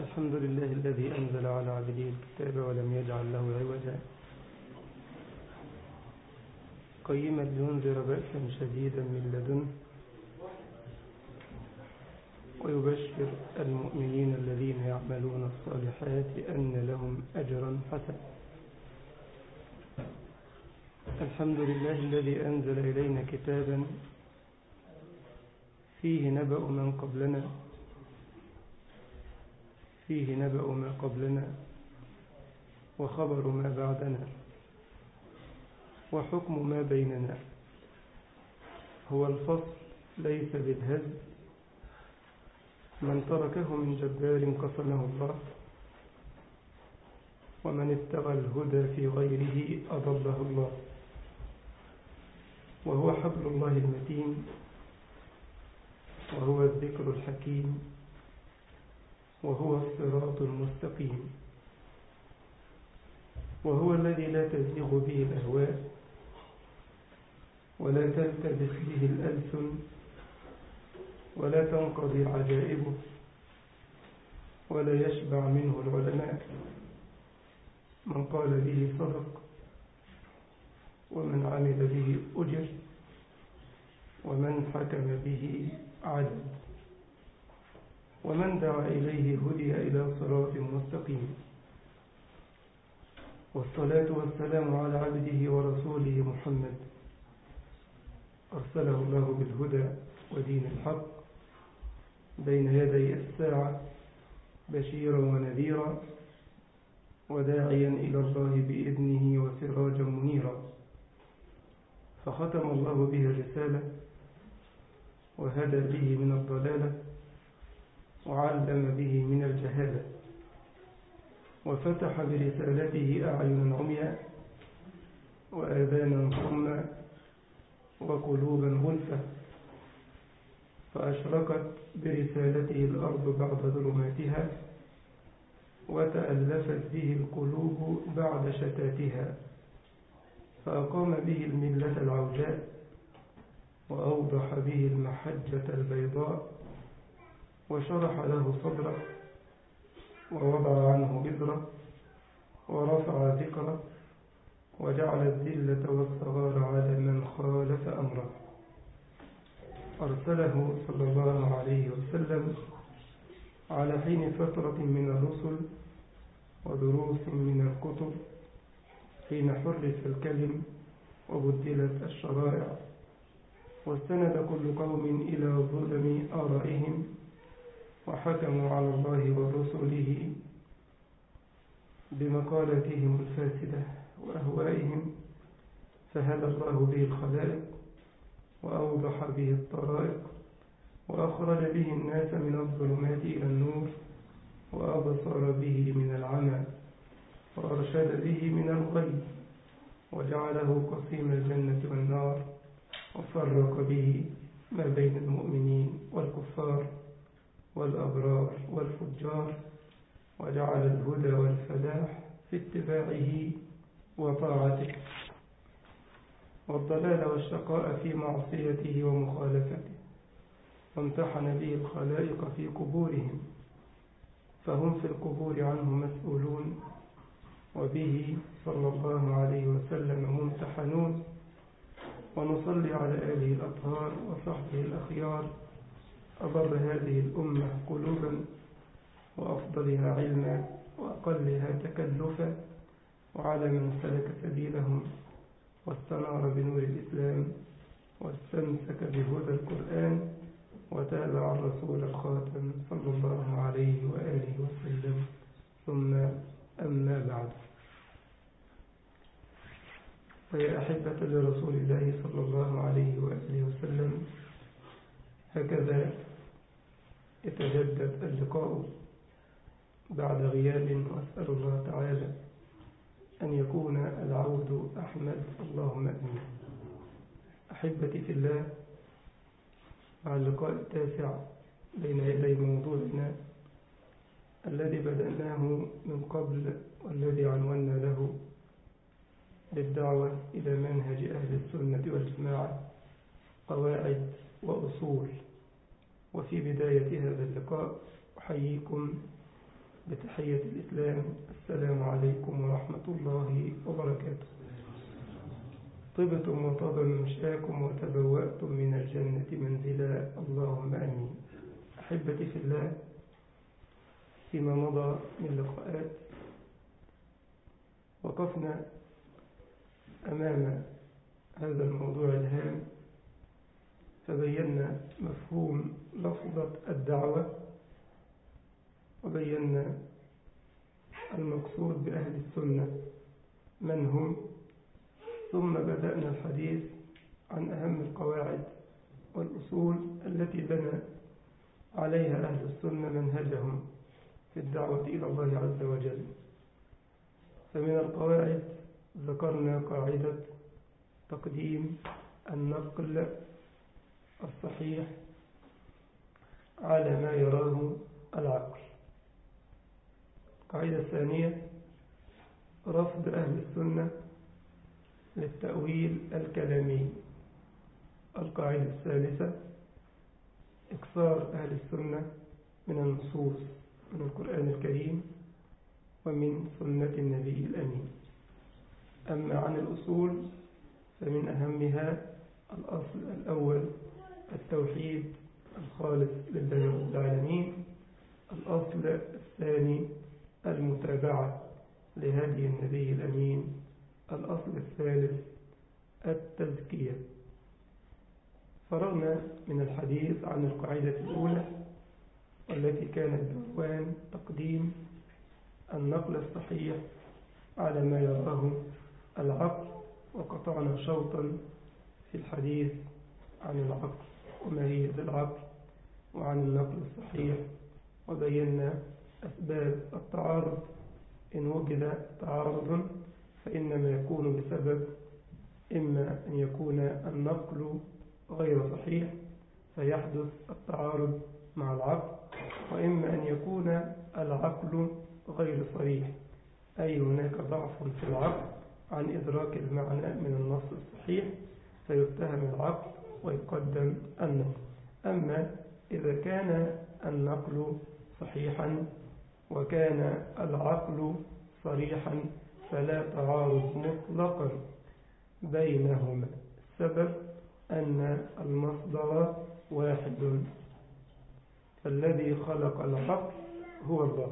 الحمد لله الذي أنزل على عبده الكتاب ولم يجعل له عوجا قيما لينذر بأسا شديدا من لدنه ويبشر المؤمنين الذين يعملون الصالحات أن لهم أجرا حسنا الحمد لله الذي أنزل إلينا كتابا فيه نبأ من قبلنا فيه نبأ ما قبلنا وخبر ما بعدنا وحكم ما بيننا هو الفصل ليس بالهزل من تركه من جبار قسمه الله ومن ابتغى الهدى في غيره أضله الله وهو حبل الله المتين وهو الذكر الحكيم وهو الصراط المستقيم وهو الذي لا تزيغ به الأهواء ولا تلتبس به الألسن ولا تنقضي عجائبه ولا يشبع منه العلماء من قال به صدق ومن عمل به أجر ومن حكم به عدل ومن دعا إليه هدي إلى صراط مستقيم والصلاة والسلام على عبده ورسوله محمد أرسله الله بالهدى ودين الحق بين يدي الساعة بشيرا ونذيرا وداعيا إلى الله بإذنه وسراجا منيرا فختم الله به الرسالة وهدى به من الضلالة وعلم به من الجهالة وفتح برسالته أعينا عميا وآذانا صما وقلوبا غلفة فأشرقت برسالته الأرض بعد ظلماتها وتألفت به القلوب بعد شتاتها فأقام به الملة العوجاء وأوضح به المحجة البيضاء وشرح له صدره ووضع عنه إذره ورفع ذكره وجعل الذلة والصغار على من خالف أمره أرسله صلى الله عليه وسلم على حين فترة من الرسل ودروس من الكتب حين حرف الكلم وبدلت الشرائع واستند كل قوم إلى ظلم آرائهم وحكموا على الله ورسله بمقالتهم الفاسدة وأهوائهم فهدى الله به الخلائق وأوضح به الطرائق وأخرج به الناس من الظلمات إلى النور وأبصر به من العمى وأرشد به من الغي وجعله قسيم الجنة والنار وفرق به ما بين المؤمنين والكفار والأبرار والفجار وجعل الهدى والفلاح في اتباعه وطاعته والضلال والشقاء في معصيته ومخالفته وامتحن به الخلائق في قبورهم فهم في القبور عنه مسؤولون وبه صلى الله عليه وسلم ممتحنون ونصلي على آله الأطهار وصحبه الأخيار أبر هذه الأمة قلوبا وأفضلها علما وأقلها تكلفا وعلى من سلك سبيلهم واستنار بنور الإسلام واستمسك بهدى القرآن وتابع الرسول الخاتم صلى الله عليه وآله وسلم ثم أما بعد فيا أحبة لرسول الله صلى الله عليه وآله وسلم هكذا يتجدد اللقاء بعد غياب وأسأل الله تعالى أن يكون العود أحمد اللهم أمين أحبتي في الله مع اللقاء التاسع بين يدي موضوعنا الذي بدأناه من قبل والذي عنونا له بالدعوة إلى منهج أهل السنة والجماعة قواعد وأصول وفي بداية هذا اللقاء أحييكم بتحية الإسلام السلام عليكم ورحمة الله وبركاته طبتم وطاب مشاكم وتبوأتم من الجنة منزلا اللهم أمين أحبتي في الله فيما مضى من لقاءات وقفنا أمام هذا الموضوع الهام فبينا مفهوم لفظة الدعوة وبينا المقصود بأهل السنة من هم ثم بدأنا الحديث عن أهم القواعد والأصول التي بنى عليها أهل السنة منهجهم في الدعوة إلى الله عز وجل فمن القواعد ذكرنا قاعدة تقديم النقل الصحيح على ما يراه العقل القاعدة الثانية رفض أهل السنة للتأويل الكلامي القاعدة الثالثة إكثار أهل السنة من النصوص من القرآن الكريم ومن سنة النبي الأمين أما عن الأصول فمن أهمها الأصل الأول التوحيد الخالص لله رب العالمين الأصل الثاني المتابعة لهدي النبي الأمين الأصل الثالث التزكية فرغنا من الحديث عن القاعدة الأولى والتي كانت بعنوان تقديم النقل الصحيح على ما يراه العقل وقطعنا شوطا في الحديث عن العقل وماهية العقل وعن النقل الصحيح وبينا أسباب التعارض إن وجد تعارض فإنما يكون بسبب إما أن يكون النقل غير صحيح فيحدث التعارض مع العقل وإما أن يكون العقل غير صريح أي هناك ضعف في العقل عن إدراك المعنى من النص الصحيح فيتهم العقل ويقدم النقل أما إذا كان النقل صحيحا وكان العقل صريحا فلا تعارض مطلقا بينهما السبب أن المصدر واحد فالذي خلق العقل هو الله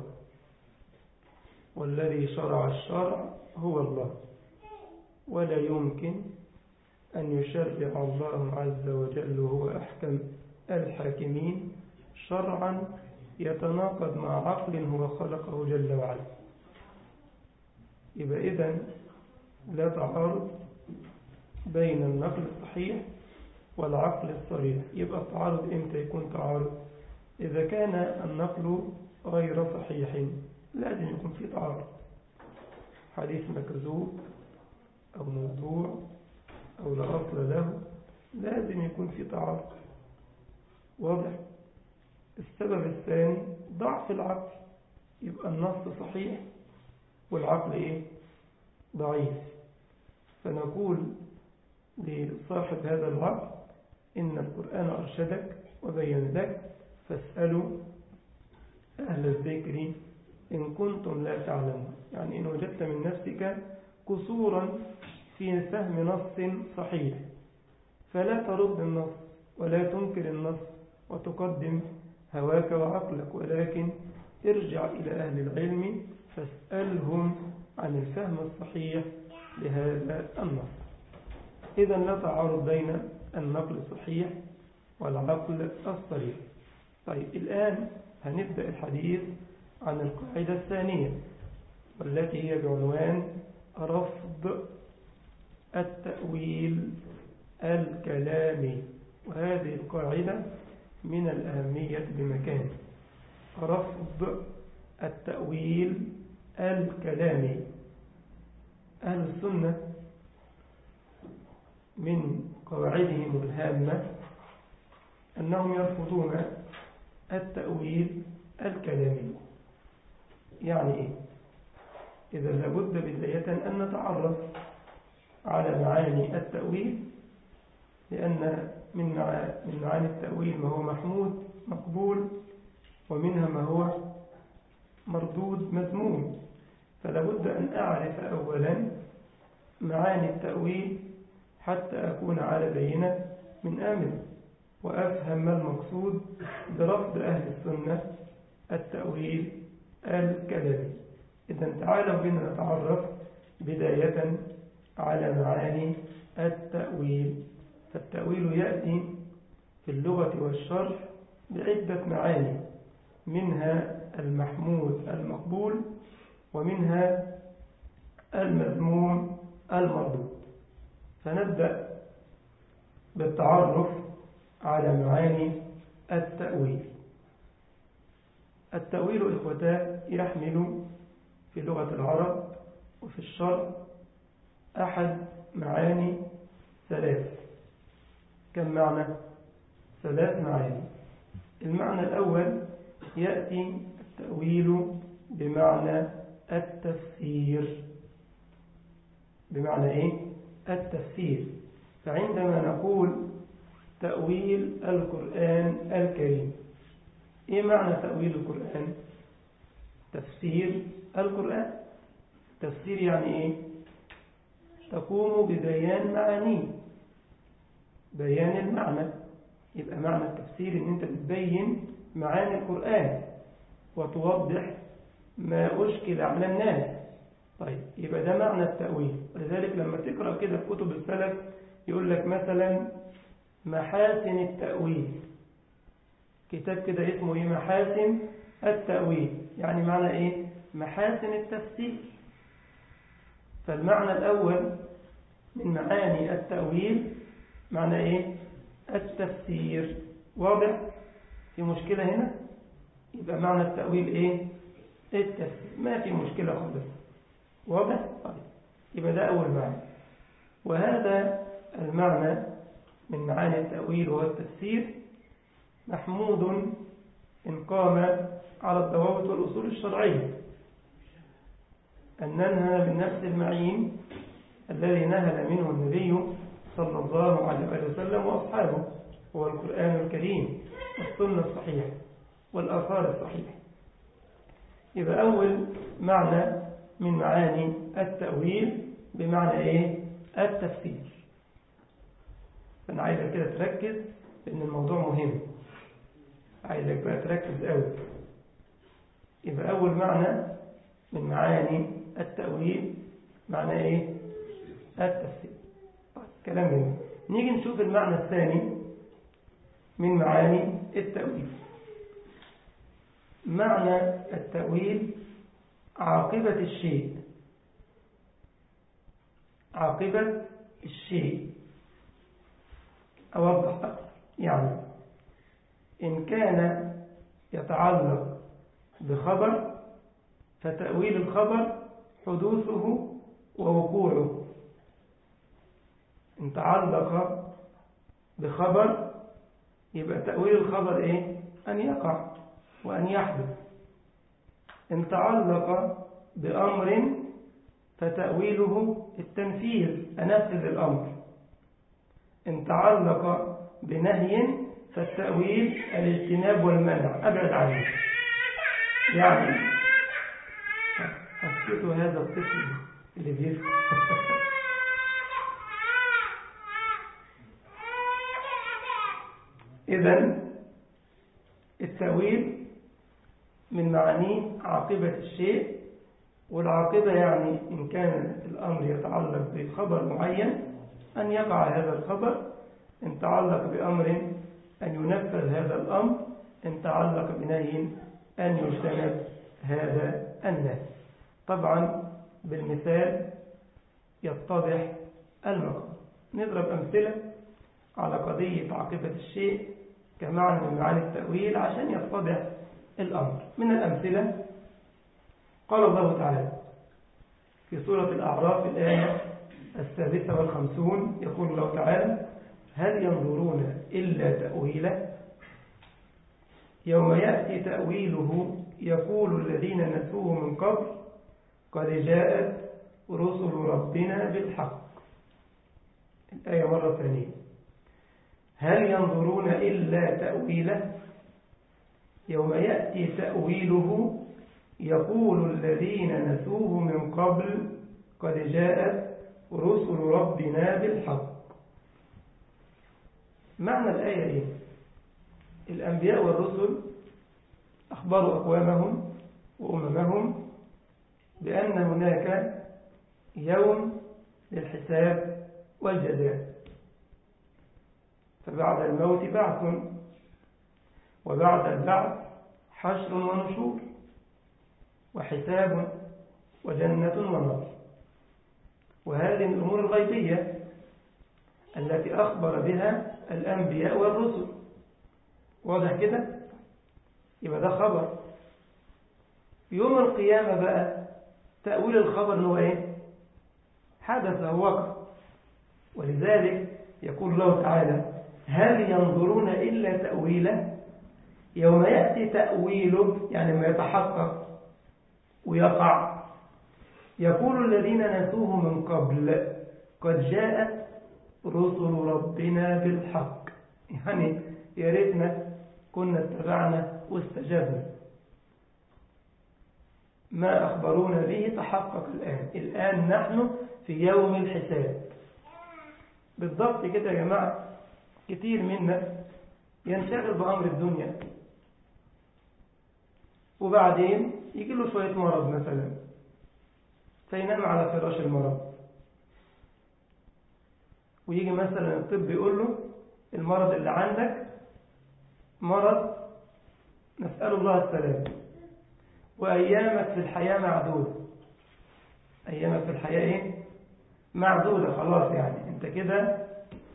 والذي شرع الشرع هو الله ولا يمكن أن يشرع الله عز وجل هو أحكم الحاكمين شرعا يتناقض مع عقل هو خلقه جل وعلا يبقى إذن لا تعارض بين النقل الصحيح والعقل الصريح يبقى التعارض إمتى يكون تعارض إذا كان النقل غير صحيح لازم يكون في تعارض حديث مكذوب أو موضوع أو لا أصل له لازم يكون في تعارض واضح السبب الثاني ضعف العقل يبقى النص صحيح والعقل إيه ضعيف فنقول لصاحب هذا العقل إن القرآن أرشدك وبين لك فاسألوا أهل الذكر إن كنتم لا تعلمون يعني إن وجدت من نفسك قصورا في فهم نص صحيح فلا ترد النص ولا تنكر النص وتقدم هواك وعقلك ولكن ارجع إلى أهل العلم فاسألهم عن الفهم الصحيح لهذا النص إذا لا تعارض بين النقل الصحيح والعقل الصريح طيب الآن هنبدأ الحديث عن القاعدة الثانية والتي هي بعنوان رفض التأويل الكلامي وهذه القاعدة من الأهمية بمكان رفض التأويل الكلامي أهل السنة من قواعدهم الهامة أنهم يرفضون التأويل الكلامي يعني إيه؟ إذا لابد بداية أن نتعرف على معاني التأويل لأن من من معاني التأويل ما هو محمود مقبول ومنها ما هو مردود مذموم فلا بد أن أعرف أولا معاني التأويل حتى أكون على بينة من آمن وأفهم ما المقصود برفض أهل السنة التأويل الكلامي إذا تعالوا بنا نتعرف بداية على معاني التأويل فالتأويل يأتي في اللغة والشرح بعدة معاني منها المحمود المقبول ومنها المذموم المردود فنبدأ بالتعرف على معاني التأويل التأويل إخوتان يحمل في لغة العرب وفي الشرع أحد معاني ثلاث كم معنى؟ ثلاث معاني المعنى الأول يأتي التأويل بمعنى التفسير بمعنى إيه؟ التفسير فعندما نقول تأويل القرآن الكريم إيه معنى تأويل القرآن؟ تفسير القرآن تفسير يعني إيه؟ تقوم ببيان معانيه بيان المعنى يبقى معنى التفسير ان انت بتبين معاني القرآن وتوضح ما أشكل على الناس طيب يبقى ده معنى التأويل ولذلك لما تقرأ كده في كتب السلف يقول لك مثلا محاسن التأويل كتاب كده اسمه ايه محاسن التأويل يعني معنى ايه محاسن التفسير فالمعنى الأول من معاني التأويل معنى ايه التفسير واضح في مشكلة هنا يبقى معنى التأويل ايه التفسير ما في مشكلة خالص واضح طيب يبقى ده أول معنى وهذا المعنى من معاني التأويل والتفسير محمود إن قام على الضوابط والأصول الشرعية أن ننهى من نفس المعين الذي نهل منه النبي صلى الله عليه وسلم وأصحابه هو القرآن الكريم والسنة الصحيحة والآثار الصحيحة إذا أول معنى من معاني التأويل بمعنى إيه؟ التفسير فأنا عايزك كده تركز لأن الموضوع مهم عايزك بقى تركز قوي يبقى أول معنى من معاني التأويل معنى إيه؟ التفسير طيب كلام جميل نيجي نشوف المعنى الثاني من معاني التأويل معنى التأويل عاقبة الشيء عاقبة الشيء أوضح أكثر يعني إن كان يتعلق بخبر فتأويل الخبر حدوثه ووقوعه إن تعلق بخبر يبقى تأويل الخبر إيه؟ أن يقع وأن يحدث إن تعلق بأمر فتأويله التنفيذ أنفذ الأمر إن تعلق بنهي فالتأويل الاجتناب والمنع أبعد عنه يعني أسكتوا هذا الطفل اللي بيفهم إذا التأويل من معانيه عاقبة الشيء والعاقبة يعني إن كان الأمر يتعلق بخبر معين أن يقع هذا الخبر إن تعلق بأمر أن ينفذ هذا الأمر إن تعلق بنهي أن يجتنب هذا النهي طبعا بالمثال يتضح المقام نضرب أمثلة على قضية عاقبة الشيء كمعنى من معاني التأويل عشان يتضح الأمر من الأمثلة قال الله تعالى في سورة الأعراف الآية السادسة والخمسون يقول الله تعالى هل ينظرون إلا تأويله يوم يأتي تأويله يقول الذين نسوه من قبل قد جاءت رسل ربنا بالحق الآية مرة ثانية هل ينظرون إلا تأويله يوم يأتي تأويله يقول الذين نسوه من قبل قد جاءت رسل ربنا بالحق معنى الآية إيه؟ الأنبياء والرسل أخبروا أقوامهم وأممهم بأن هناك يوم للحساب والجزاء فبعد الموت بعث وبعد البعث حشر ونشور وحساب وجنة ونار وهذه من الأمور الغيبية التي أخبر بها الأنبياء والرسل واضح كده يبقى ده خبر يوم القيامة بقى تأويل الخبر هو ايه حدث وقع ولذلك يقول الله تعالى هل ينظرون إلا تأويله يوم يأتي تأويله يعني ما يتحقق ويقع يقول الذين نسوه من قبل قد جاءت رسل ربنا بالحق يعني يا ريتنا كنا اتبعنا واستجبنا ما أخبرونا به تحقق الآن الآن نحن في يوم الحساب بالضبط كده يا جماعة كتير منا ينشغل بأمر الدنيا وبعدين يجي له شوية مرض مثلا فينام على فراش المرض ويجي مثلا الطب يقول له المرض اللي عندك مرض نسأل الله السلام وأيامك في الحياة معدودة أيامك في الحياة إيه؟ معدودة خلاص يعني أنت كده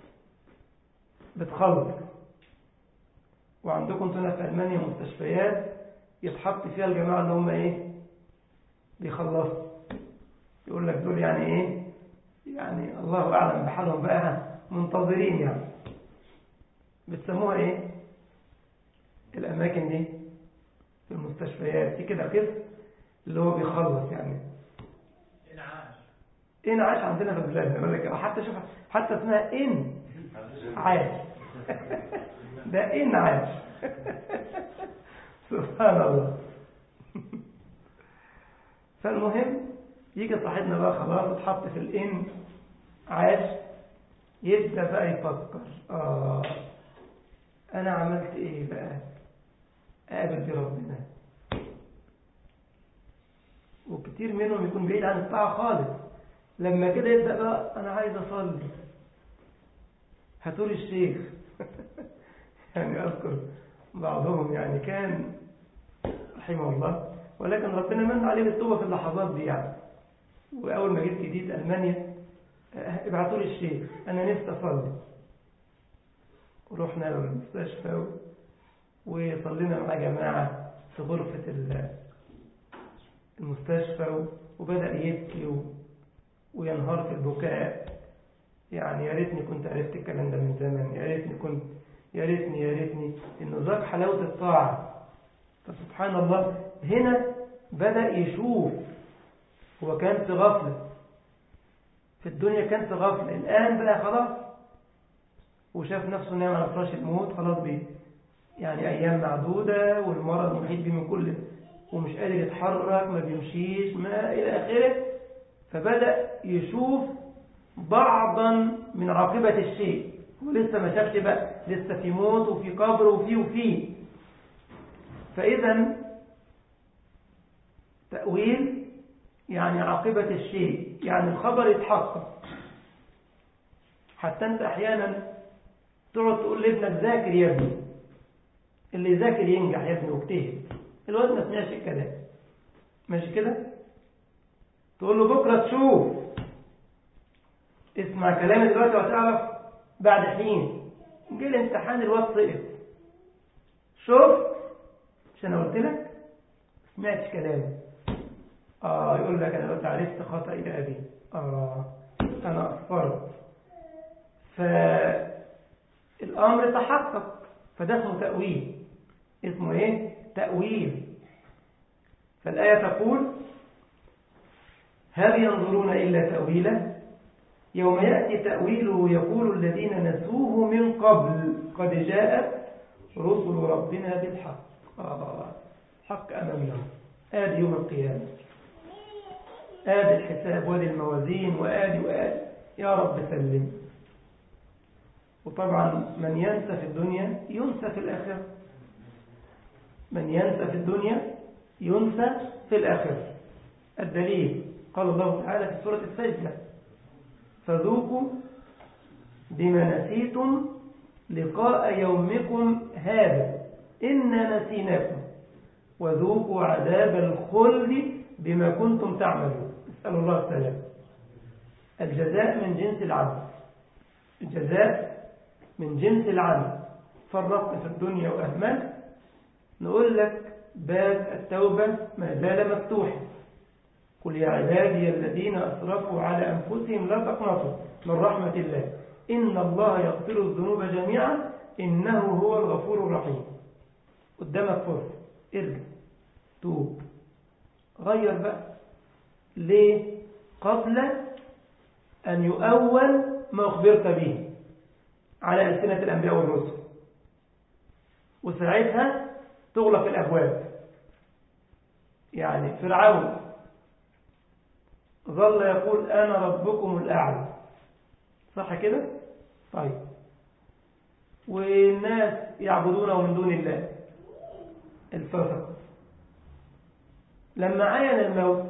بتخلص وعندكم هنا في ألمانيا مستشفيات يتحط فيها الجماعة اللي هم إيه بيخلصوا يقول لك دول يعني إيه يعني الله أعلم بحالهم بقى منتظرين يعني بتسموها إيه الأماكن دي في المستشفيات في كده قسم اللي هو بيخلص يعني انعاش انعاش عندنا في بلادنا يقول لك حتى شوف حتى اسمها ان عاش ده انعاش سبحان الله فالمهم يجي صاحبنا بقى خلاص اتحط في الان عاش يبدا بقى يفكر اه انا عملت ايه بقى اقابل بيه ربنا وكتير منهم يكون بعيد عن الطاعه خالص لما كده يبدا بقى انا عايز اصلي هاتولي الشيخ يعني اذكر بعضهم يعني كان رحمه الله ولكن ربنا من عليه بالتوبه في اللحظات دي يعني واول ما جيت جديد المانيا ابعتوا لي الشيخ انا نفسي اصلي ورحنا له المستشفى وصلينا مع جماعه في غرفه المستشفى وبدا يبكي وينهار في البكاء يعني يا ريتني كنت عرفت الكلام ده من زمان يا ريتني كنت يا ريتني يا ريتني انه ذاق حلاوه الطاعه فسبحان الله هنا بدا يشوف هو كان في غفله في الدنيا كان في غفله الان بقى خلاص وشاف نفسه نايم على فراش الموت خلاص بيه يعني ايام معدوده والمرض محيط بيه من كل ومش قادر يتحرك ما بيمشيش ما الى اخره فبدا يشوف بعضا من عاقبه الشيء ولسه ما شافش بقى لسه في موت وفي قبر وفي وفي فاذا تاويل يعني عاقبه الشيء يعني الخبر يتحقق حتى انت احيانا تقعد تقول لابنك ذاكر يا ابني اللي يذاكر ينجح يا ابني واجتهد الواد ما سمعش الكلام ماشي كده تقول له بكره تشوف اسمع كلامي دلوقتي وهتعرف بعد حين جه الامتحان الواد سقط شوف مش انا قلت لك ما سمعتش كلامي اه يقول لك انا دلوقتي عرفت خطأ الى ابي اه انا قصرت فالامر تحقق فده اسمه تأويل اسمه ايه تأويل فالآية تقول هل ينظرون إلا تأويله يوم يأتي تأويله يقول الذين نسوه من قبل قد جاءت رسل ربنا بالحق آه حق أمامنا آدي يوم القيامة آدي الحساب وادي الموازين وآدي وآدي يا رب سلم وطبعا من ينسى في الدنيا ينسى في الآخرة من ينسى في الدنيا ينسى في الآخرة الدليل قال الله تعالى في سورة السجدة فذوقوا بما نسيتم لقاء يومكم هذا إنا نسيناكم وذوقوا عذاب الخلد بما كنتم تعملون نسأل الله السلام الجزاء من جنس العمل الجزاء من جنس العمل فرطت في الدنيا وأهملت نقول لك باب التوبة ما زال مفتوحا قل يا عبادي الذين أسرفوا على أنفسهم لا تقنطوا من رحمة الله إن الله يغفر الذنوب جميعا إنه هو الغفور الرحيم قدامك فرصة ارجع توب غير بقى ليه قبل أن يؤول ما أخبرت به على ألسنة الأنبياء والرسل وساعتها تغلق الأبواب يعني فرعون ظل يقول أنا ربكم الأعلى صح كده؟ طيب والناس يعبدونه من دون الله الفسق لما عين الموت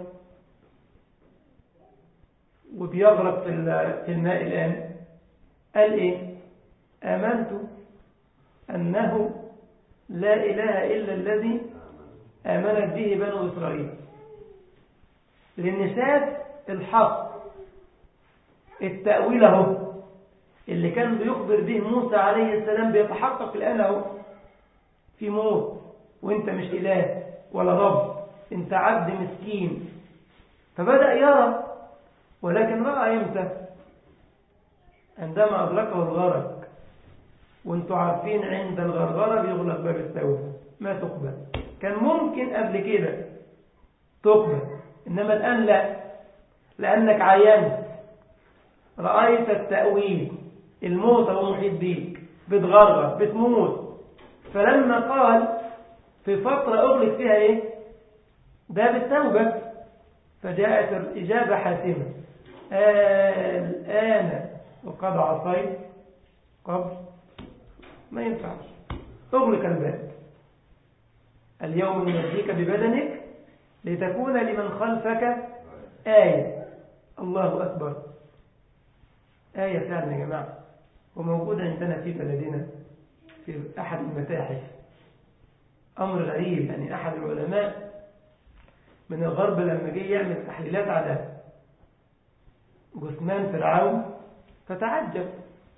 وبيغرق في الماء الآن قال إيه آمنت أنه لا إله إلا الذي آمنت به بنو إسرائيل لأن شاف الحق التأويل اهو اللي كان بيخبر به موسى عليه السلام بيتحقق الآن اهو في موت وانت مش إله ولا رب انت عبد مسكين فبدأ يرى ولكن رأى امتى عندما أدركه الغرق وانتوا عارفين عند الغرغرة بيغلق باب التوبة ما تقبل كان ممكن قبل كده تقبل إنما الآن لا لأنك عينت رأيت التأويل الموت هو محيط بيك بتغرق بتموت فلما قال في فترة أغلق فيها إيه باب التوبة فجاءت الإجابة حاسمة الآن وقد عصيت قبل ما ينفعش اغلق الباب اليوم ننجيك ببدنك لتكون لمن خلفك آية الله أكبر آية فعلا يا جماعة وموجودة عندنا في بلدنا في أحد المتاحف أمر غريب يعني أحد العلماء من الغرب لما جه يعمل تحليلات على جثمان فرعون فتعجب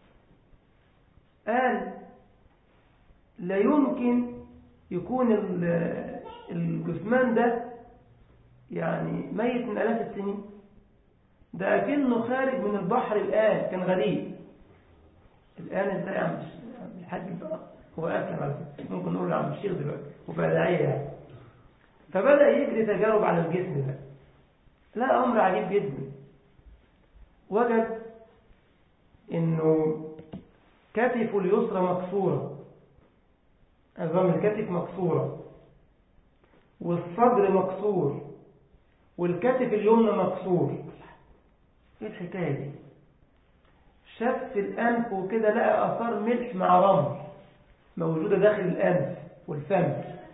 قال لا يمكن يكون الجثمان ده يعني ميت من آلاف السنين ده كأنه خارج من البحر الآن كان غريب الآن ازاي يا عم الحاج بقى هو أسلم على فكرة ممكن نقول عم الشيخ دلوقتي وبقى داعية يعني فبدأ يجري تجارب على الجسم ده لا أمر عجيب جدا وجد إنه كتفه اليسرى مكسورة عظام الكتف مكسورة والصدر مكسور والكتف اليمنى مكسور ايه الحكاية دي شف الأنف وكده لقى أثار ملح مع رمل موجودة داخل الأنف والفم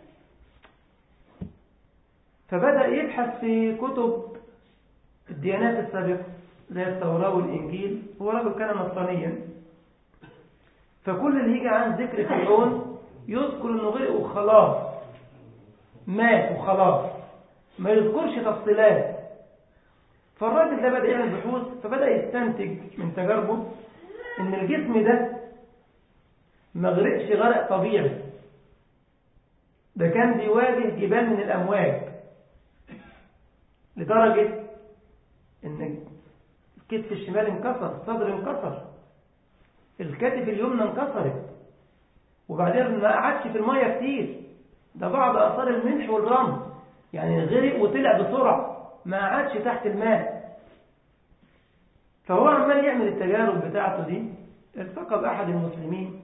فبدأ يبحث في كتب الديانات السابقة زي التوراة والإنجيل هو رجل كان نصرانيا فكل اللي يجي عن ذكر فرعون يذكر انه غرق وخلاص مات وخلاص ما يذكرش تفصيلات فالراجل ده بدأ يعمل بحوث فبدأ يستنتج من تجاربه ان الجسم ده ما غرقش غرق طبيعي ده كان بيواجه جبال من الأمواج لدرجة ان الكتف الشمال انكسر الصدر انكسر الكتف اليمنى انكسرت وبعدين ما قعدش في المية كتير ده بعض أثار الملح والرمل يعني غرق وطلع بسرعة ما قعدش تحت الماء فهو عمال يعمل التجارب بتاعته دي التقى بأحد المسلمين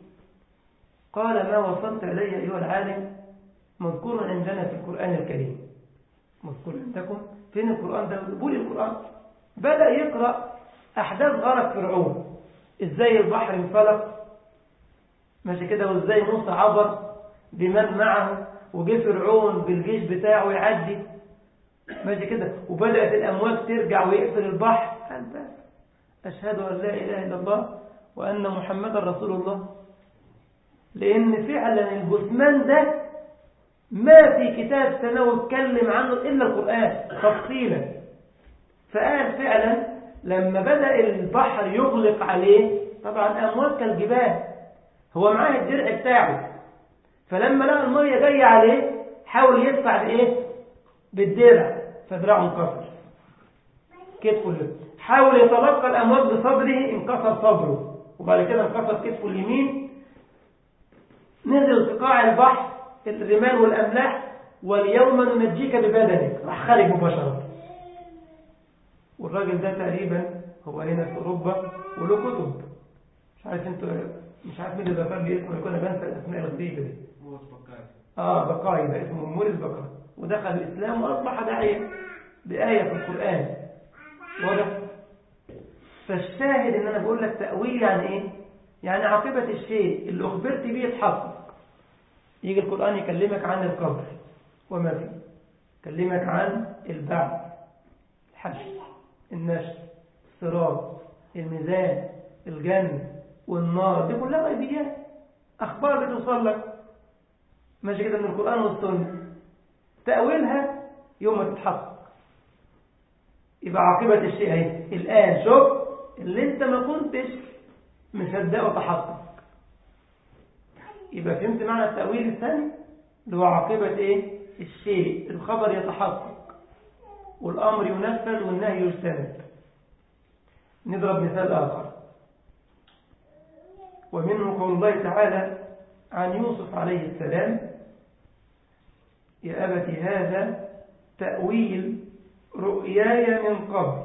قال ما وصلت إلي أيها العالم مذكور عندنا في القرآن الكريم مذكور عندكم فين القرآن ده بول القرآن بدأ يقرأ أحداث غرق فرعون إزاي البحر انفلق ماشي كده وإزاي موسى عبر بمن معه وجه فرعون بالجيش بتاعه يعدي ماشي كده وبدأت الأمواج ترجع ويقفل البحر قال بس أشهد أن لا إله إلا الله وأن محمدا رسول الله لأن فعلا الجثمان ده ما في كتاب سماوي اتكلم عنه إلا القرآن تفصيلا فقال فعلا لما بدأ البحر يغلق عليه طبعا أمواج كالجبال هو معاه الدرع بتاعه فلما لقى المية جاية عليه حاول يدفع بإيه بالدرع فدراعه انكسر كتفه اللي حاول يتلقى الأمواج بصدره انكسر صدره وبعد كده انكسر كتفه اليمين نزل في قاع البحر الرمال والأملاح واليوم ننجيك ببدنك راح خارج مباشرة والراجل ده تقريبا هو هنا في أوروبا وله كتب مش عارف انتوا مش عارف مين اللي ذكر لي اسمه يكون بنسى الأسماء الغريبة دي موت بكاري اه بقاي ده اسمه موريس بقاي ودخل الإسلام وأصبح داعية بآية في القرآن واضح فالشاهد ان انا بقول لك تأويل يعني ايه يعني عاقبة الشيء اللي أخبرت بيه يتحقق يجي القرآن يكلمك عن القبر وما فيه يكلمك عن البعث الحشر النشر الصراط الميزان الجنة والنار دي كلها غيبيات أخبار بتوصل لك ماشي كده من القرآن والسنة تأويلها يوم ما تتحقق يبقى عاقبة الشيء اهي الآن شوف اللي انت ما كنتش مصدقه تحقق يبقى فهمت معنى التأويل الثاني اللي هو عاقبة ايه الشيء الخبر يتحقق والأمر ينفذ والنهي يجتنب نضرب مثال آخر ومنه قول الله تعالى عن يوسف عليه السلام يا أبت هذا تأويل رؤياي من قبل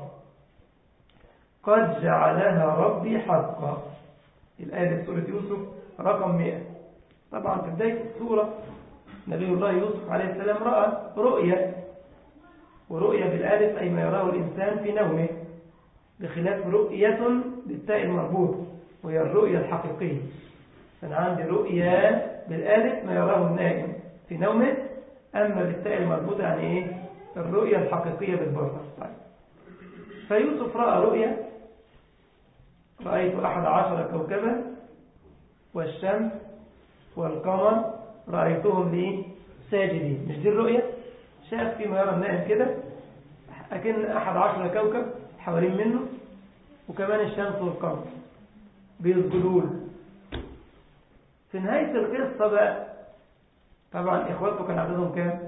قد جعلها ربي حقا الآية في سورة يوسف رقم 100 طبعا في بداية السورة نبي الله يوسف عليه السلام رأى رؤيا ورؤيا بالآلف أي ما يراه الإنسان في نومه بخلاف رؤية بالتاء المربوط وهي الرؤيا الحقيقية فأنا عندي رؤيا بالآلف ما يراه النائم في نومه أما بالتاء المربوطة يعني إيه الرؤيا الحقيقية بالبصر طيب. فيوسف رأى رؤيا رأيت أحد عشر كوكبا والشمس والقمر رأيتهم لي ساجدين مش دي الرؤيا شاف فيما يرى النائم كده أكن أحد عشر كوكب حوالين منه وكمان الشمس والقمر بيسجدوا له في نهاية القصة بقى طبعا إخواته كان عددهم كام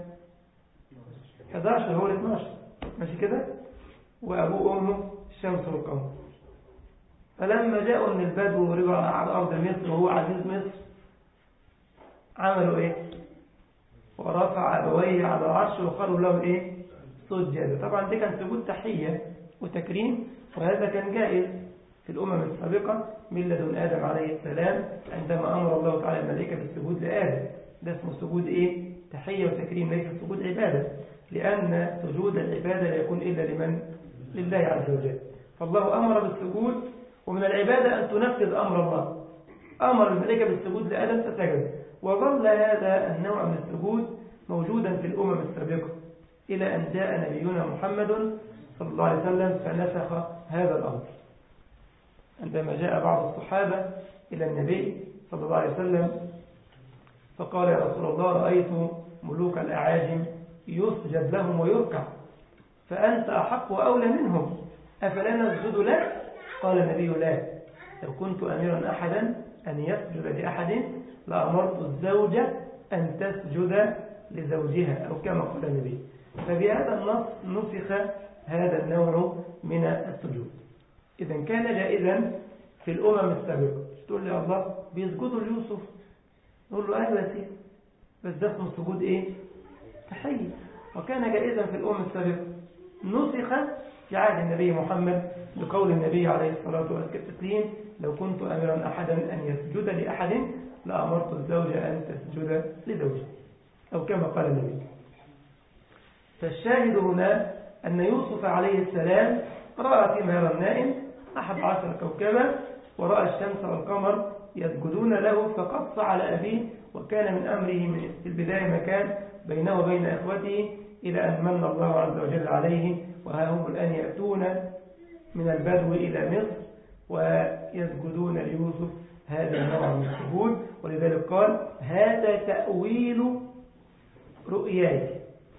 11 هو ال 12 ماشي كده وأبوه وأمه الشمس والقمر فلما جاءوا من البدو ورجعوا على أرض مصر وهو عزيز مصر عملوا إيه ورفع أبويه على العرش وقالوا له إيه سجد طبعا ده كان سجود تحية وتكريم وهذا كان جائز في الأمم السابقة من لدن آدم عليه السلام عندما أمر الله تعالى الملائكة بالسجود لآدم ده اسمه سجود إيه تحية وتكريم ليس سجود عبادة لأن سجود العبادة لا يكون إلا لمن لله عز وجل فالله أمر بالسجود ومن العبادة أن تنفذ أمر الله أمر الملائكة بالسجود لآدم فسجد وظل هذا النوع من السجود موجودا في الأمم السابقة إلى أن جاء نبينا محمد صلى الله عليه وسلم فنسخ هذا الأمر عندما جاء بعض الصحابة إلى النبي صلى الله عليه وسلم فقال يا رسول الله رأيت ملوك الأعاجم يسجد لهم ويركع فأنت أحق وأولى منهم أفلا نسجد لك قال النبي لا لو كنت أميرا أحدا أن يسجد لأحد لأمرت الزوجة أن تسجد لزوجها أو كما قال النبي فبهذا النص نسخ هذا النوع من السجود إذا كان جائزا في الأمم السابقة تقول لي الله بيسجدوا ليوسف نقول له أيوة يا سيدي بس ده اسمه سجود إيه تحية وكان جائزا في الأمم السابقة نسخ في عهد النبي محمد بقول النبي عليه الصلاة والتسليم لو كنت أمرا أحدا أن يسجد لأحد لأمرت الزوجة أن تسجد لزوجها أو كما قال النبي فالشاهد هنا أن يوسف عليه السلام رأى فيما يرى النائم أحد عشر كوكبا ورأى الشمس والقمر يسجدون له فقص على أبيه وكان من أمره من في البداية مكان بينه وبين إخوته إلى أن من الله عز وجل عليه وها هم الآن يأتون من البدو إلى مصر ويسجدون ليوسف هذا النوع من السجود ولذلك قال هذا تأويل رؤياي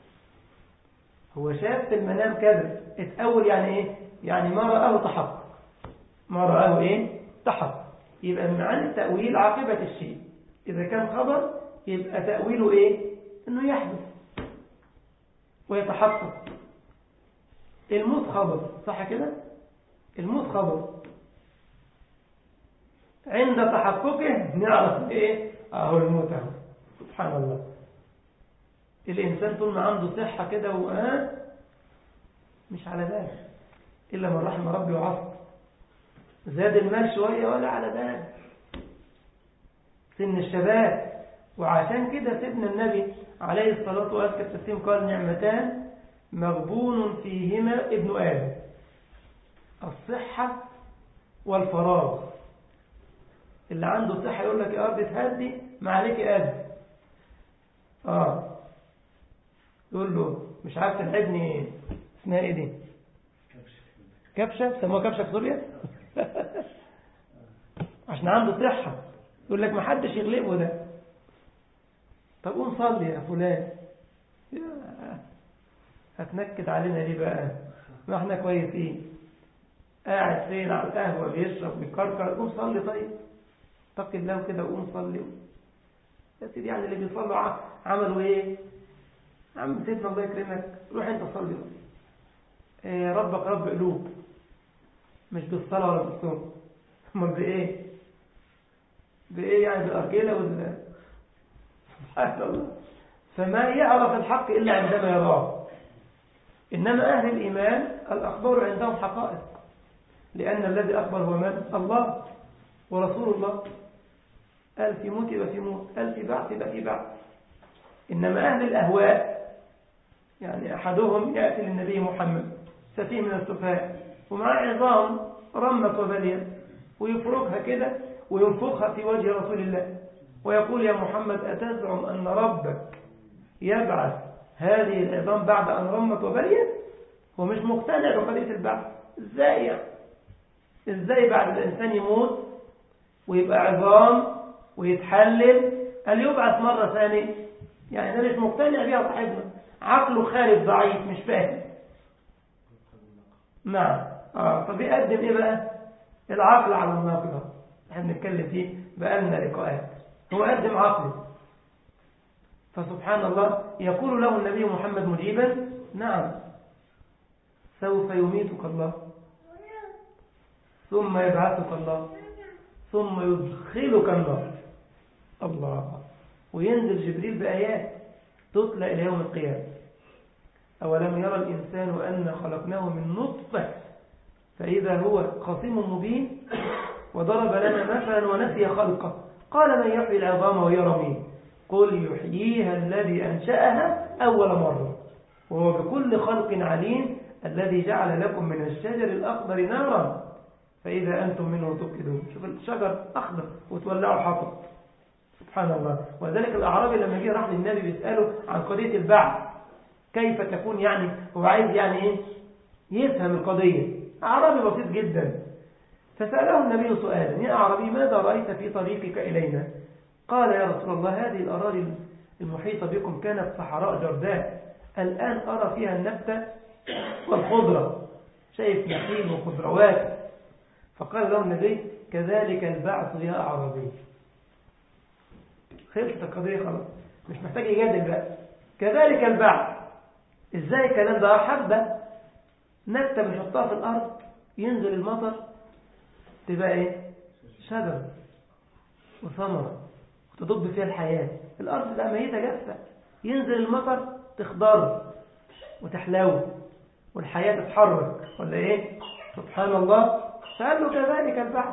هو شاف في المنام كذا اتأول يعني ايه يعني ما رآه تحقق ما رآه ايه تحقق يبقى من عن التأويل عاقبة الشيء إذا كان خبر يبقى تأويله ايه انه يحدث ويتحقق الموت خبر صح كده الموت خبر عند تحققه نعرف ايه اهو الموت اهو سبحان الله الانسان طول ما عنده صحه كده وآه مش على باله الا من رحم ربي وعصر زاد المال شويه ولا على باله سن الشباب وعشان كده سيدنا النبي عليه الصلاه والسلام التسليم قال نعمتان مغبون فيهما ابن ادم الصحه والفراغ اللي عنده صحة يقول لك يا أرض تهدي ما عليك أدي آه يقول له مش عارف تلعبني اسمها ايه دي كبشة سموها كبشة في سوريا عشان عنده صحة يقول لك ما حدش يغلبه ده طب قوم صلي يا فلان هتنكد علينا ليه بقى ما احنا كويسين قاعد فين على القهوة بيشرب بيكركر قوم صلي طيب اتق الله كده وقوم صلي يا سيدي يعني اللي بيصلوا عملوا ايه عم سيدنا الله يكرمك روح انت صلي إيه ربك رب قلوب مش بالصلاة ولا بالصوم امال بايه بايه يعني بالارجيله وال سبحان الله فما يعرف الحق الا عندما يراه انما اهل الايمان الاخبار عندهم حقائق لان الذي اخبر هو من الله ورسول الله قال في موت يبقى في موت قال في بعث يبقى في بعث إنما أهل الأهواء يعني أحدهم يأتي للنبي محمد سفيه من السفهاء ومع عظام رمت وبلية ويفركها كده وينفخها في وجه رسول الله ويقول يا محمد أتزعم أن ربك يبعث هذه العظام بعد أن رمت وبليت هو مش مقتنع بقضية البعث ازاي يعني ازاي بعد الإنسان يموت ويبقى عظام ويتحلل قال يبعث مرة ثانية يعني ده مش مقتنع بيها صاحبنا عقله خارج ضعيف مش فاهم نعم اه فبيقدم ايه بقى العقل على الناقل احنا بنتكلم فيه بقالنا لقاءات هو قدم عقله فسبحان الله يقول له النبي محمد مجيبا نعم سوف يميتك الله ثم يبعثك الله ثم يدخلك النار الله وينزل جبريل بآيات تطلع إلى يوم القيامة أولم يرى الإنسان أن خلقناه من نطفة فإذا هو خصيم مبين وضرب لنا مثلا ونسي خلقه قال من يحيي العظام وهي رميم قل يحييها الذي أنشأها أول مرة وهو بكل خلق عليم الذي جعل لكم من الشجر الأخضر نارا فإذا أنتم منه توقدون شوف الشجر أخضر وتولعوا حطب سبحان الله وذلك الأعرابي لما جه راح للنبي بيسأله عن قضية البعث كيف تكون يعني هو عايز يعني إيه يفهم القضية أعرابي بسيط جدا فسأله النبي سؤالا يا أعرابي ماذا رأيت في طريقك إلينا قال يا رسول الله هذه الأراضي المحيطة بكم كانت صحراء جرداء الآن أرى فيها النبتة والخضرة شايف نخيل وخضروات فقال له النبي كذلك البعث يا أعرابي خلصت القضية خلاص مش محتاج يجادل بقى كذلك البعث ازاي الكلام ده حبة نبتة بنحطها في الأرض ينزل المطر تبقى ايه شجر وثمرة وتضب فيها الحياة الأرض تبقى ميتة جافة ينزل المطر تخضر وتحلو والحياة تتحرك ولا ايه سبحان الله فقال له كذلك البعث